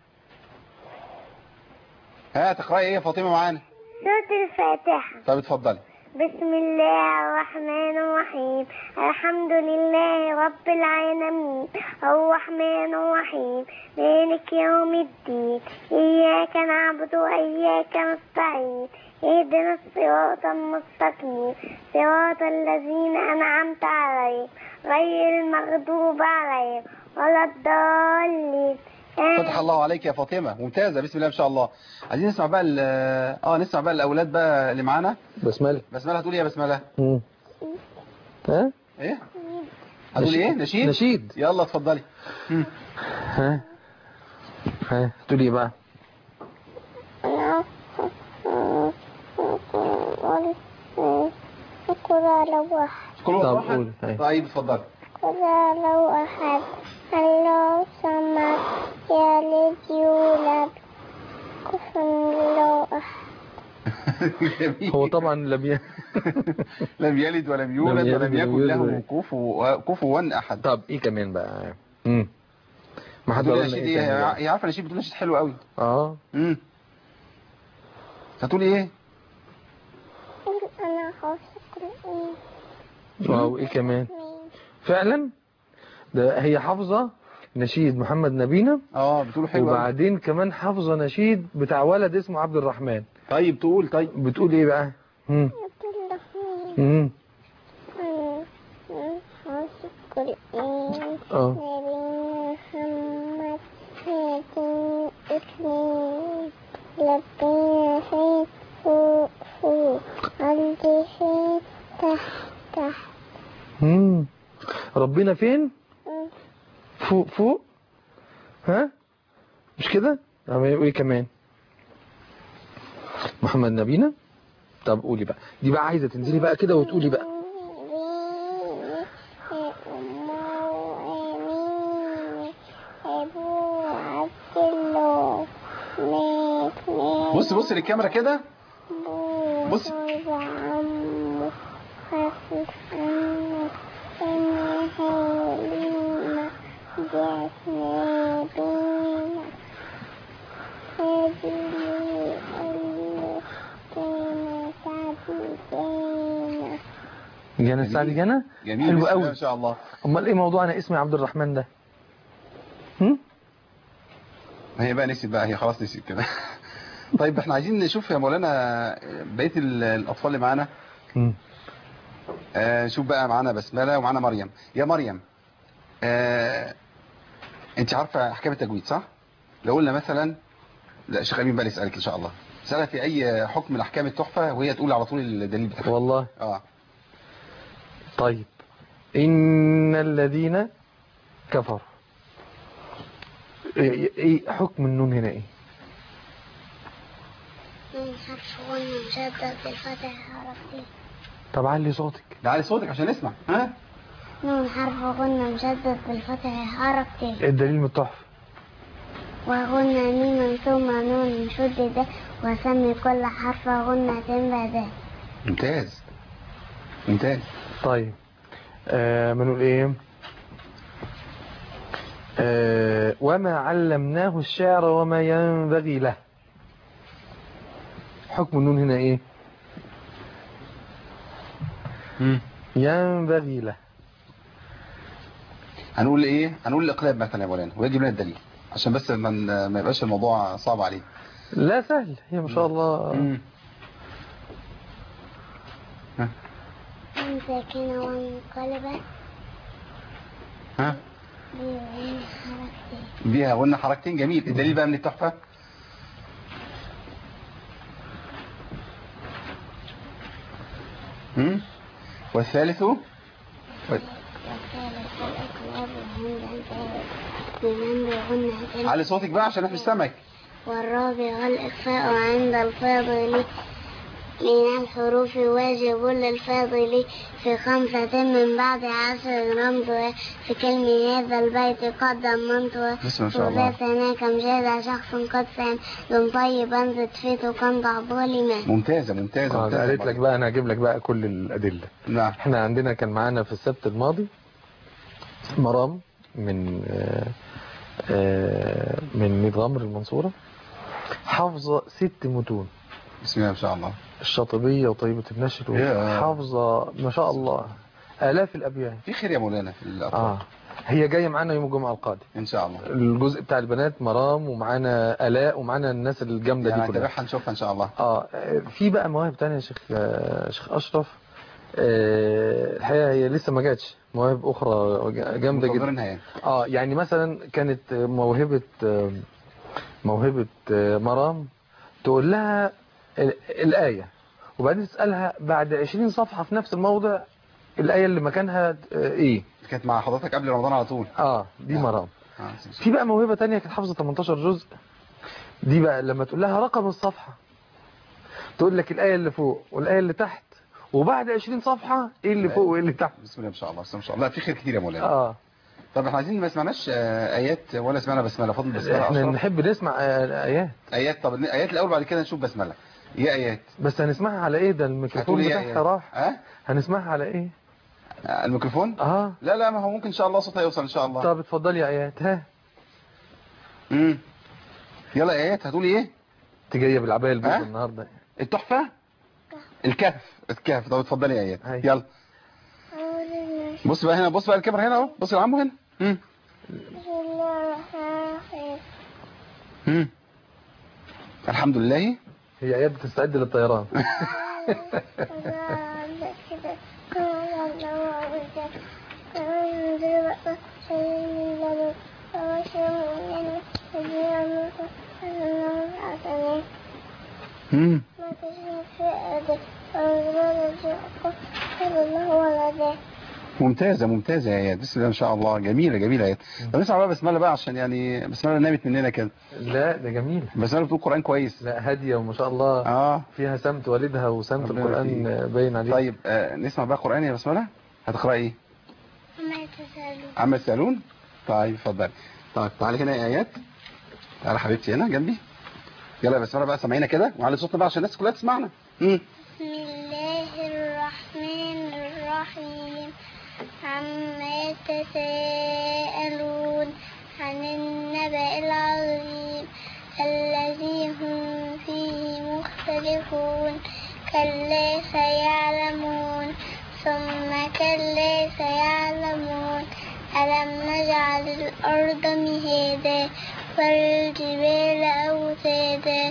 ها تقراي ايه يا فاطمه معانا سورة الفاتحة طب اتفضلي بسم الله الرحمن الرحيم الحمد لله رب العالمين الرحمن الرحيم مالك يوم الدين إياك نعبد وإياك نستعين اهدنا الصراط المستقيم صراط الذين أنعمت عليهم غير المغضوب عليهم ولا الضالين فتح الله عليك يا فاطمه ممتازه بسم الله ما شاء الله عايزين نسمع بقى ال- اه نسمع بقى الاولاد بقى اللي معانا بسملة بسمله هتقول ايه يا بسمله مم. ها ايه هتقول ايه نشيد نشيد يلا اتفضلي مم. ها ها تقول ايه بقى أنا قل لو أحد كل طب واحد قول، هاي. طيب اتفضل قل لو أحد الله الصمد يلد يولد كفر لو أحد جميل. هو طبعا لم ي... لم يلد ولم يولد لم يلد ولم ولم يكن يولد له ولم- كفوا كفوا احد طب ايه كمان بقى امم ما حد هتقول قال لنا نشيد ايه ايه تاني هي بقى؟ هي عارفه نشيد بتقول نشيد حلو قوي اه امم هتقولي ايه قل أنا حافظ القرآن واو ايه كمان فعلا ده هي حافظة نشيد محمد نبينا اه بتقولوا حلو قوي وبعدين كمان حافظة نشيد بتاع ولد اسمه عبد الرحمن طيب تقول طيب بتقول ايه بقى امم عبد الرحمن امم أنا حافظ القرآن اه نبينا محمد هادين اثنين لبينا حين فوق فوق عندي حين تحت تحت امم ربنا فين مم. فوق فوق ها مش كده طب ايه كمان محمد نبينا طب قولي بقى دي بقى عايزة تنزلي بقى كده وتقولي بقى بص بص للكاميرا كده بص. جانا السعد جانا جميل حلو بسم الله قوي ما شاء الله امال ايه موضوع انا اسمي عبد الرحمن ده هم؟ هي بقى نسيت بقى هي خلاص نسيت كده طيب احنا عايزين نشوف يا مولانا بقيه ال- الاطفال اللي معانا هم. آه شوف بقى معانا بسمله ومعانا مريم يا مريم آه انت عارفه احكام التجويد صح لو قلنا مثلا لا شيخ امين بقى اللي يسالك ان شاء الله سالها في اي حكم من احكام التحفه وهي تقول على طول الدليل بتاعها والله اه طيب إن الذين كفروا إيه إيه حكم النون هنا إيه من حرف غن مشدد بالفتح حرف طب علي صوتك ده علي صوتك عشان نسمع ها نون حرف غن مشدد بالفتح حرف ت الدليل من التحفة وغنى ميما ثم نون شدد وسمي كل حرف غنة بعده ممتاز ممتاز طيب آه بنقول إيه آه وما علمناه الشعر وما ينبغي له حكم النون هنا إيه ينبغي له هنقول ايه هنقول الاقلاب مثلا يا مولانا ويجي لنا الدليل عشان بس ما ن- ما يبقاش الموضوع صعب عليه لا سهل هي ما شاء الله مم. من ساكنة وانقلبت ها بغن حرف ت بيها قلنا حركتين جميل الدليل بقى من التحفه مم. والثالث وال- وثالث الإقلاب عند بمن بغنة علي صوتك بقى عشان احنا مش سامعك والرابع الإخفاء عند الفاضل من الحروف واجب للفاضل في خمسة من بعد عشر رمض في كلمة هذا البيت قد ضمنت بسم الله ما شاء الله. وذات هناك مجاد شخص قد سام لم طيبا زدفته كم ضعبه لما ممتازه ممتازه آه، ممتازه قالت لك بقى انا هجيب لك بقى كل الادله نعم احنا عندنا كان معانا في السبت الماضي مرام من آه، آه، من ميت غمر المنصورة حافظة ست متون بسم الله ما شاء الله الشاطبية وطيبة النشر يا. حافظة ما شاء الله آلاف الأبيات في خير يا مولانا في الاطفال آه هي جاية معانا يوم الجمعة القادم ان شاء الله الجزء بتاع البنات مرام ومعانا آلاء ومعانا الناس الجامدة يعني دي كلها هنتابعها نشوفها ان شاء الله اه في بقى مواهب تانية يا شيخ آه، شيخ اشرف آه، الحقيقه هي لسه ما جاتش مواهب اخرى جامده جدا منتظرينها يعني اه يعني مثلا كانت موهبه آه، موهبه آه، مرام تقول لها ال- الايه وبعدين تسالها بعد 20 صفحه في نفس الموضع الايه اللي مكانها آه، ايه كانت مع حضرتك قبل رمضان على طول اه دي نعم. مرام آه. في بقى موهبة تانية كانت حافظة 18 جزء دي بقى لما تقول لها رقم الصفحة تقول لك الآية اللي فوق والآية اللي تحت وبعد 20 صفحة ايه اللي فوق وايه اللي تحت بسم الله ما شاء الله بسم الله ما شاء الله لا في خير كتير يا مولانا اه طب احنا عايزين ما سمعناش آه، ايات ولا سمعنا بسمله فضل بسمله احنا أشرف. نحب نسمع آه، ايات ايات طب ايات الاول بعد كده نشوف بسمله ايه ايات بس هنسمعها على ايه ده هتقول الميكروفون ايه بتاعها ايات راح ها هنسمعها على ايه آه، الميكروفون اه لا لا ما هو ممكن ان شاء الله صوتها يوصل ان شاء الله طب اتفضلي يا ايات ها امم يلا يا ايات هتقولي ايه انت جايه بالعبايه البيضاء ها؟ النهارده التحفه الكهف الكهف طب اتفضلي يا ايات هاي. يلا بص بقى هنا بص بقى الكاميرا هنا اهو بص يا عمو هنا امم بسم الله الرحمن الرحيم امم الحمد لله هي ايات بتستعد للطيران امم ممتازة ممتازة يا ايات بسم الله ما شاء الله جميلة جميلة يا ايات طب نسمع بقى بسمله بقى عشان يعني بسمله نامت مننا كده لا ده جميل بسمله بتقول قرآن كويس لا هاديه وما شاء الله اه فيها سمت والدها وسمت ربنا القران يبارك باين عليه طيب آه نسمع بقى قرآن يا بسمله هتقرأي ايه ما تسألون عم يسألون طيب اتفضل طيب تعالي هنا يا ايات تعالي حبيبتي هنا جنبي يلا يا بسمله بقى سامعينا كده وعلي صوتنا بقى عشان الناس كلها تسمعنا امم بسم الله الرحمن الرحيم عما يتساءلون عن النبأ العظيم الذي هم فيه مختلفون كلا سيعلمون ثم كلا سيعلمون ألم نجعل الأرض مهادا والجبال أوتادا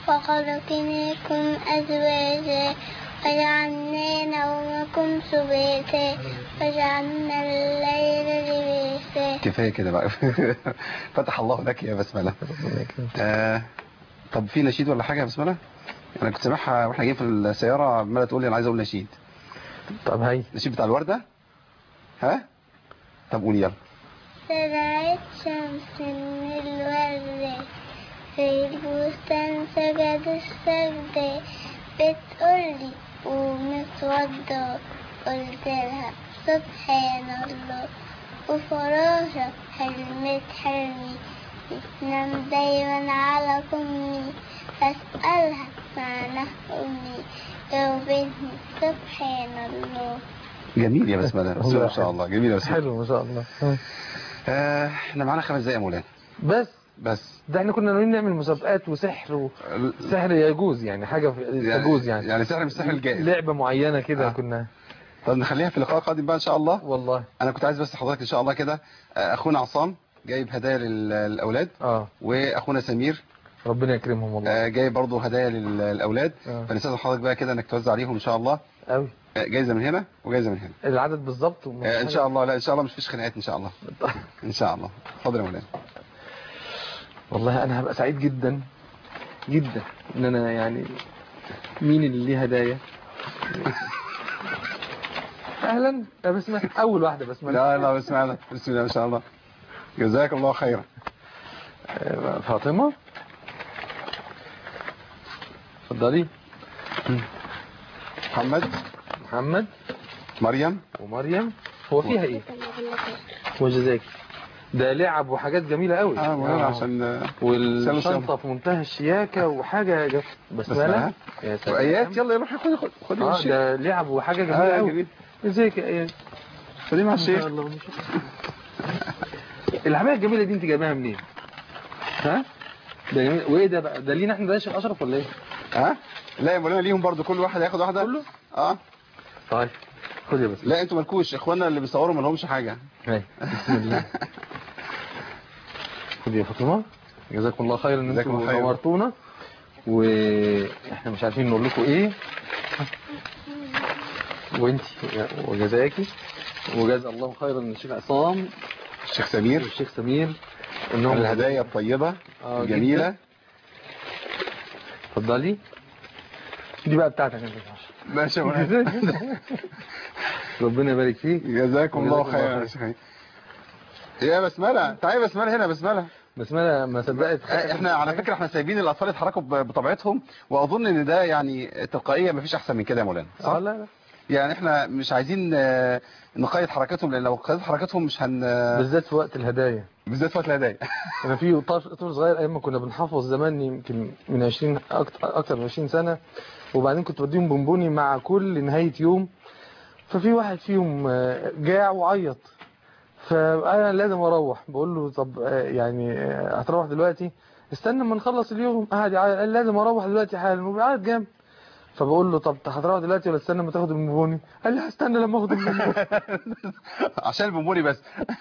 وخلقناكم أزواجا وجعلنا نومكم سباتا وجعلنا الليل لباسا كفاية كده بقى فتح الله لك يا بسمله آه طب في نشيد ولا حاجة يا بسمله انا كنت سامعها واحنا جايين في السيارة عمالة تقول لي انا عايز اقول نشيد طب هاي النشيد بتاع الوردة ها طب قولي يلا طلعت شمس من الوردة في البستان سجد السجدة بتقولي قومي اتوضى قلت لها سبحان الله وفراشة حلمت حلمي بتنام دايما على كمي أسألها معنى أمي جاوبتني سبحان الله جميل يا بسمله بسم الله ما شاء الله جميل يا بسمله حلو ما شاء الله ها. آه احنا معانا خمس دقايق يا مولانا بس بس ده احنا كنا ناويين نعمل مسابقات وسحر وسحر يجوز يعني حاجه في- تجوز يعني يعني سحر مش سحر الجائز لعبه معينه كده آه. كنا طب نخليها في اللقاء القادم بقى ان شاء الله والله انا كنت عايز بس حضرتك ان شاء الله كده آه، اخونا عصام جايب هدايا للاولاد اه واخونا سمير ربنا يكرمهم والله آه، جايب برضه هدايا للاولاد آه. فنستاذن حضرتك بقى كده انك توزع عليهم ان شاء الله قوي آه، جايزه من هنا وجايزه من هنا العدد بالظبط ومفيش آه، ان حاجة- شاء الله لا ان شاء الله مش فيش خناقات ان شاء الله ان شاء الله اتفضل يا مولانا والله انا هبقى سعيد جدا جدا ان انا يعني مين اللي ليه هدايا اهلا يا بسمة اول واحده بسمة لا لا بسم الله بسم الله ما شاء الله جزاك الله خيرا آه، فاطمه اتفضلي محمد محمد مريم ومريم هو فيها ايه وجزاك ده لعب وحاجات جميله قوي اه مولانا عشان آه، والشنطه في منتهى الشياكه وحاجه ج- بسمله بسملة. يا سلام وايات يلا روحي خدي خدي خدي اه الشيخ ده لعب وحاجه جميله اه قوي جميل ازيك يا اياد خدي مع ما الشيخ شاء الله ما شاء الله العبايه الجميله دي انت جايباها منين ها ده جميل وايه ده بقى ده لينا احنا ده يا شيخ اشرف ولا ايه ها لا يا مولانا ليهم برضو كل واحد هياخد واحده كله؟ اه طيب خد يا بس لا انتوا مالكوش اخواننا اللي بيصوروا ما لهمش حاجه هاي بسم الله خد يا فاطمه جزاكم الله خيرا ان جزاكم انتم الله خير. نورتونا واحنا مش عارفين نقول لكم ايه وانت وجزاكي وجزا الله خيرا الشيخ عصام الشيخ سمير والشيخ سمير انهم الهدايا الطيبه آه، الجميله جداً. اتفضلي دي بقى بتاعتك انت يا عشرة. ماشي يا مولانا ربنا يبارك فيك جزاكم الله جزاكم الله خيرا يا شيخ يا بسمله تعالي يا بسمله هنا بسمله بس ما ما صدقت احنا على فكره احنا سايبين الاطفال يتحركوا ب- بطبيعتهم واظن ان ده يعني تلقائيه مفيش احسن من كده يا مولانا اه صح لا لا يعني احنا مش عايزين آه، نقيد حركتهم لان لو قيدت حركتهم مش هن بالذات في وقت الهدايا بالذات في وقت الهدايا انا في طفل طفل صغير ايام ما كنا بنحفظ زمان يمكن من 20 اكتر اكتر من 20 سنه وبعدين كنت بديهم بونبوني مع كل نهايه يوم ففي واحد فيهم آه، جاع وعيط فانا لازم اروح بقول له طب آه، يعني آه، هتروح دلوقتي استنى اما نخلص اليوم قعد يعيط قال لازم اروح دلوقتي حالا وبيعيط جامد فبقول له طب هتروح دلوقتي ولا استنى ما تاخد البونبوني قال لي هستنى لما اخد البونبوني عشان البونبوني بس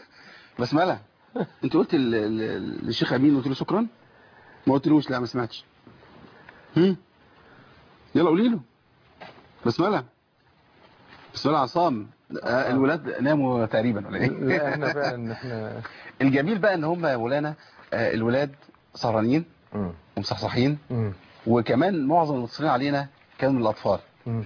بسمله انت قلت ل- ل- للشيخ امين قلت له شكرا ما قلتلوش لا ما سمعتش هم يلا قولي له بسمله بسمله عصام آه، الولاد ناموا تقريبا ولا ايه لا احنا فعلا احنا الجميل بقى ان هم يا مولانا آه، الولاد سهرانين مم. ومصحصحين مم. وكمان معظم المتصلين علينا كانوا من الاطفال مم.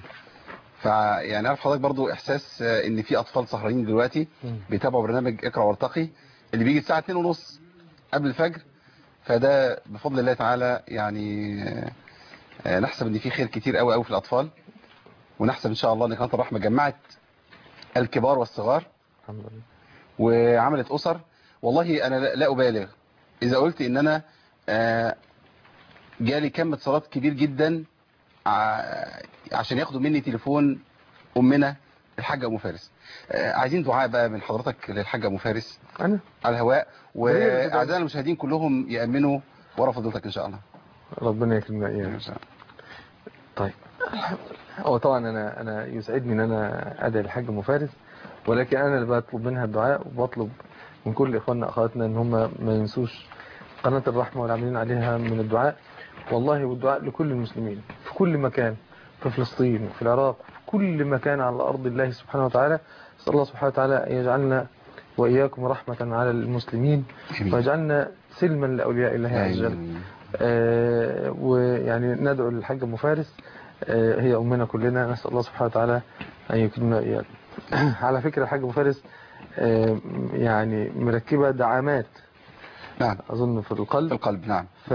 فيعني عارف حضرتك برضو احساس آه، ان في اطفال سهرانين دلوقتي مم. بيتابعوا برنامج اقرا وارتقي اللي بيجي الساعه 2 ونص قبل الفجر فده بفضل الله تعالى يعني آه، آه، نحسب ان في خير كتير قوي قوي في الاطفال ونحسب ان شاء الله ان قناه الرحمه جمعت الكبار والصغار الحمد لله وعملت اسر والله انا لا لا ابالغ اذا قلت ان انا آه، جالي كم اتصالات كبير جدا ع- عشان ياخدوا مني تليفون امنا الحاجه ام فارس آه، عايزين دعاء بقى من حضرتك للحاجه ام فارس انا على الهواء وليه كده؟ واعزائنا المشاهدين كلهم يامنوا ورا فضيلتك ان شاء الله ربنا يكرمنا اياه إن شاء الله. طيب هو طبعا انا انا يسعدني ان انا ادعي الحاج ام فارس ولكن انا اللي بطلب منها الدعاء وبطلب من كل اخواننا اخواتنا ان هم ما ينسوش قناه الرحمه والعاملين عليها من الدعاء والله والدعاء لكل المسلمين في كل مكان في فلسطين وفي العراق في كل مكان على ارض الله سبحانه وتعالى اسال الله سبحانه وتعالى ان يجعلنا واياكم رحمه على المسلمين آمين. ويجعلنا سلما لاولياء الله عز وجل آمين. آه، ويعني ندعو للحاج ام فارس آه، هي امنا كلنا نسال الله سبحانه وتعالى ان يكرمنا اياها على فكره الحاج ام فارس آه، يعني مركبه دعامات نعم اظن في في القلب القلب نعم ف...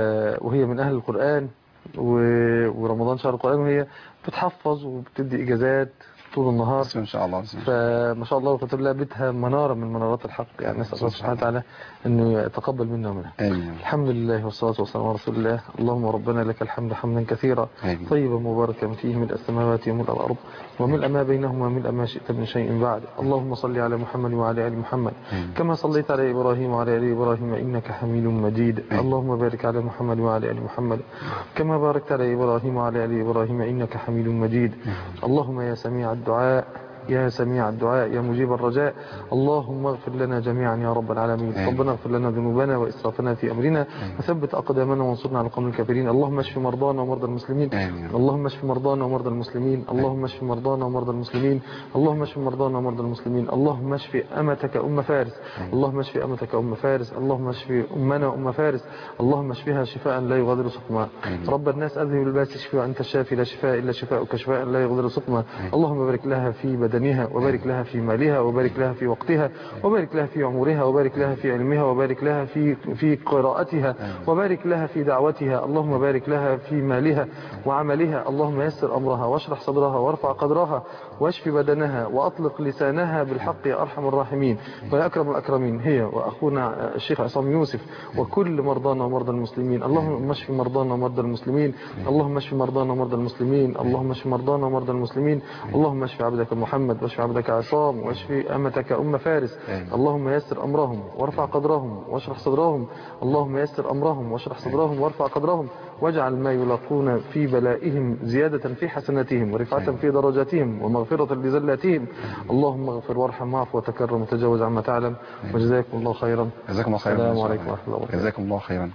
وهي من اهل القران و... ورمضان شهر القران وهي بتحفظ وبتدي اجازات طول النهار بسم الله ان شاء الله بسم الله فما شاء الله وكتب لها بيتها مناره من منارات الحق يعني نسال الله سبحانه وتعالى انه يتقبل منا ومنها امين الحمد لله والصلاة والسلام على رسول الله اللهم ربنا لك الحمد حمدا كثيرا آمين. طيبا مباركا فيه ملء السماوات وملء الأرض وملء ما بينهما وملء ما شئت من شيء بعد اللهم صل على محمد وعلى آل محمد آمين. كما صليت على إبراهيم وعلى آل إبراهيم إنك حميد مجيد آمين. اللهم بارك على محمد وعلى آل محمد كما باركت على إبراهيم وعلى آل إبراهيم إنك حميد مجيد اللهم يا سميع الدعاء يا سميع الدعاء يا مجيب الرجاء اللهم اغفر لنا جميعا يا رب العالمين آمين. ربنا اغفر لنا ذنوبنا وإسرافنا في أمرنا وثبت أقدامنا وانصرنا على القوم الكافرين اللهم اشف مرضانا ومرضى المسلمين آمين. اللهم اشف مرضانا ومرضى المسلمين اللهم اشف مرضانا ومرضى المسلمين اللهم اشف مرضانا ومرضى المسلمين اللهم اشف أمتك أم فارس اللهم اشف أمتك أم فارس اللهم اشف أمنا أم فارس اللهم اشفها شفاء لا يغادر سقما آمين. رب الناس أذهب الباس اشفي وأنت الشافي لا شفاء إلا شفاءك شفاء لا يغادر سقما اللهم بارك لها في بدنها وبارك لها في مالها وبارك لها في وقتها وبارك لها في عمرها وبارك لها في علمها وبارك لها في في قراءتها وبارك لها في دعوتها اللهم بارك لها في مالها وعملها اللهم يسر أمرها واشرح صدرها وارفع قدرها واشف بدنها وأطلق لسانها بالحق يا أرحم الراحمين ويا أكرم الأكرمين هي وأخونا الشيخ عصام يوسف وكل مرضانا ومرضى المسلمين اللهم اشف مرضانا ومرضى المسلمين اللهم اشف مرضانا ومرضى المسلمين اللهم اشف مرضانا ومرضى المسلمين اللهم اشف عبدك محمد واشف عبدك عصام واشف أمتك أم فارس آمين. اللهم يسر أمرهم وارفع قدرهم واشرح صدرهم اللهم يسر أمرهم واشرح صدرهم وارفع قدرهم واجعل ما يلاقون في بلائهم زيادة في حسناتهم ورفعة في درجاتهم ومغفرة لزلاتهم اللهم اغفر وارحم واعف وتكرم وتجاوز عما تعلم وجزاكم الله خيرا جزاكم الله خيرا السلام إن شاء عليكم الله. ورحمة الله وبركاته. جزاكم الله خيرا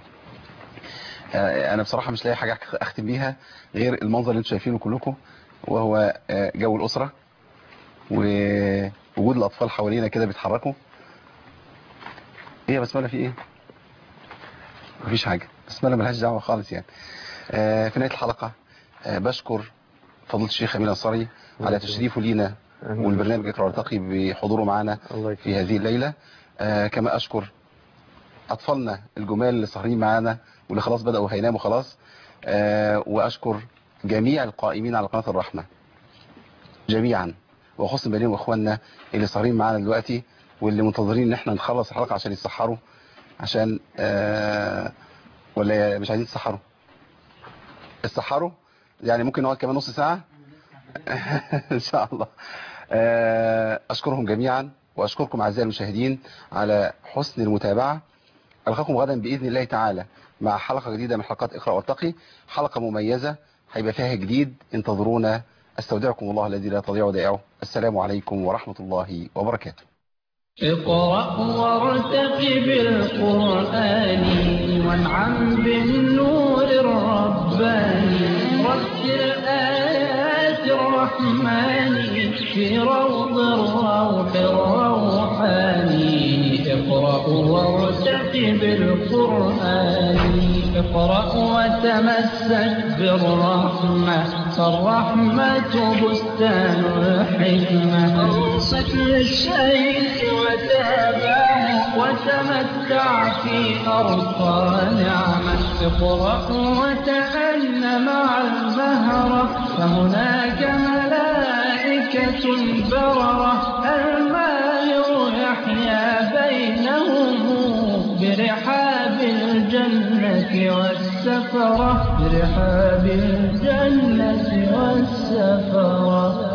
آه، انا بصراحه مش لاقي حاجه اختم بيها غير المنظر اللي انتم شايفينه كلكم وهو آه، جو الاسره ووجود الاطفال حوالينا كده بيتحركوا ايه يا بسمله في ايه مفيش حاجه بسمله ملهاش دعوه خالص يعني آه، في نهايه الحلقه آه، بشكر فضيله الشيخ امين الصري على تشريفه لينا آمين. والبرنامج اقرا وارتقي بحضوره معنا الله في يكرمك هذه الليله آه، كما اشكر اطفالنا الجمال اللي سهرين معانا واللي خلاص بداوا هيناموا خلاص آه، واشكر جميع القائمين على قناه الرحمه جميعا وخصوصا بينهم اخواننا اللي صارين معانا دلوقتي واللي منتظرين ان احنا نخلص الحلقه عشان يتسحروا عشان آه ولا مش عايزين تسحروا السحروا يعني ممكن نقعد كمان نص ساعه ان شاء الله آه اشكرهم جميعا واشكركم اعزائي المشاهدين على حسن المتابعه القاكم غدا باذن الله تعالى مع حلقه جديده من حلقات اقرا واتقي حلقه مميزه هيبقى فيها جديد انتظرونا استودعكم الله الذي لا تضيع ودائعه السلام عليكم ورحمه الله وبركاته اقرأ وارتقب القرآن وانعم بالنور الرباني رتل آيات الرحمن في روض الروح الروحاني اقرأ وارتقب القرآن اقرأ وتمسك بالرحمة فالرحمة بستان الحكمة انصت للشيخ وتابعه وتمتع في أرقى نعمة اقرأ وتأن مع المهرة فهناك ملائكة بررة الماهر يحيا بينهم برحاب الجنة والسفرة برحاب الجنة والسفرة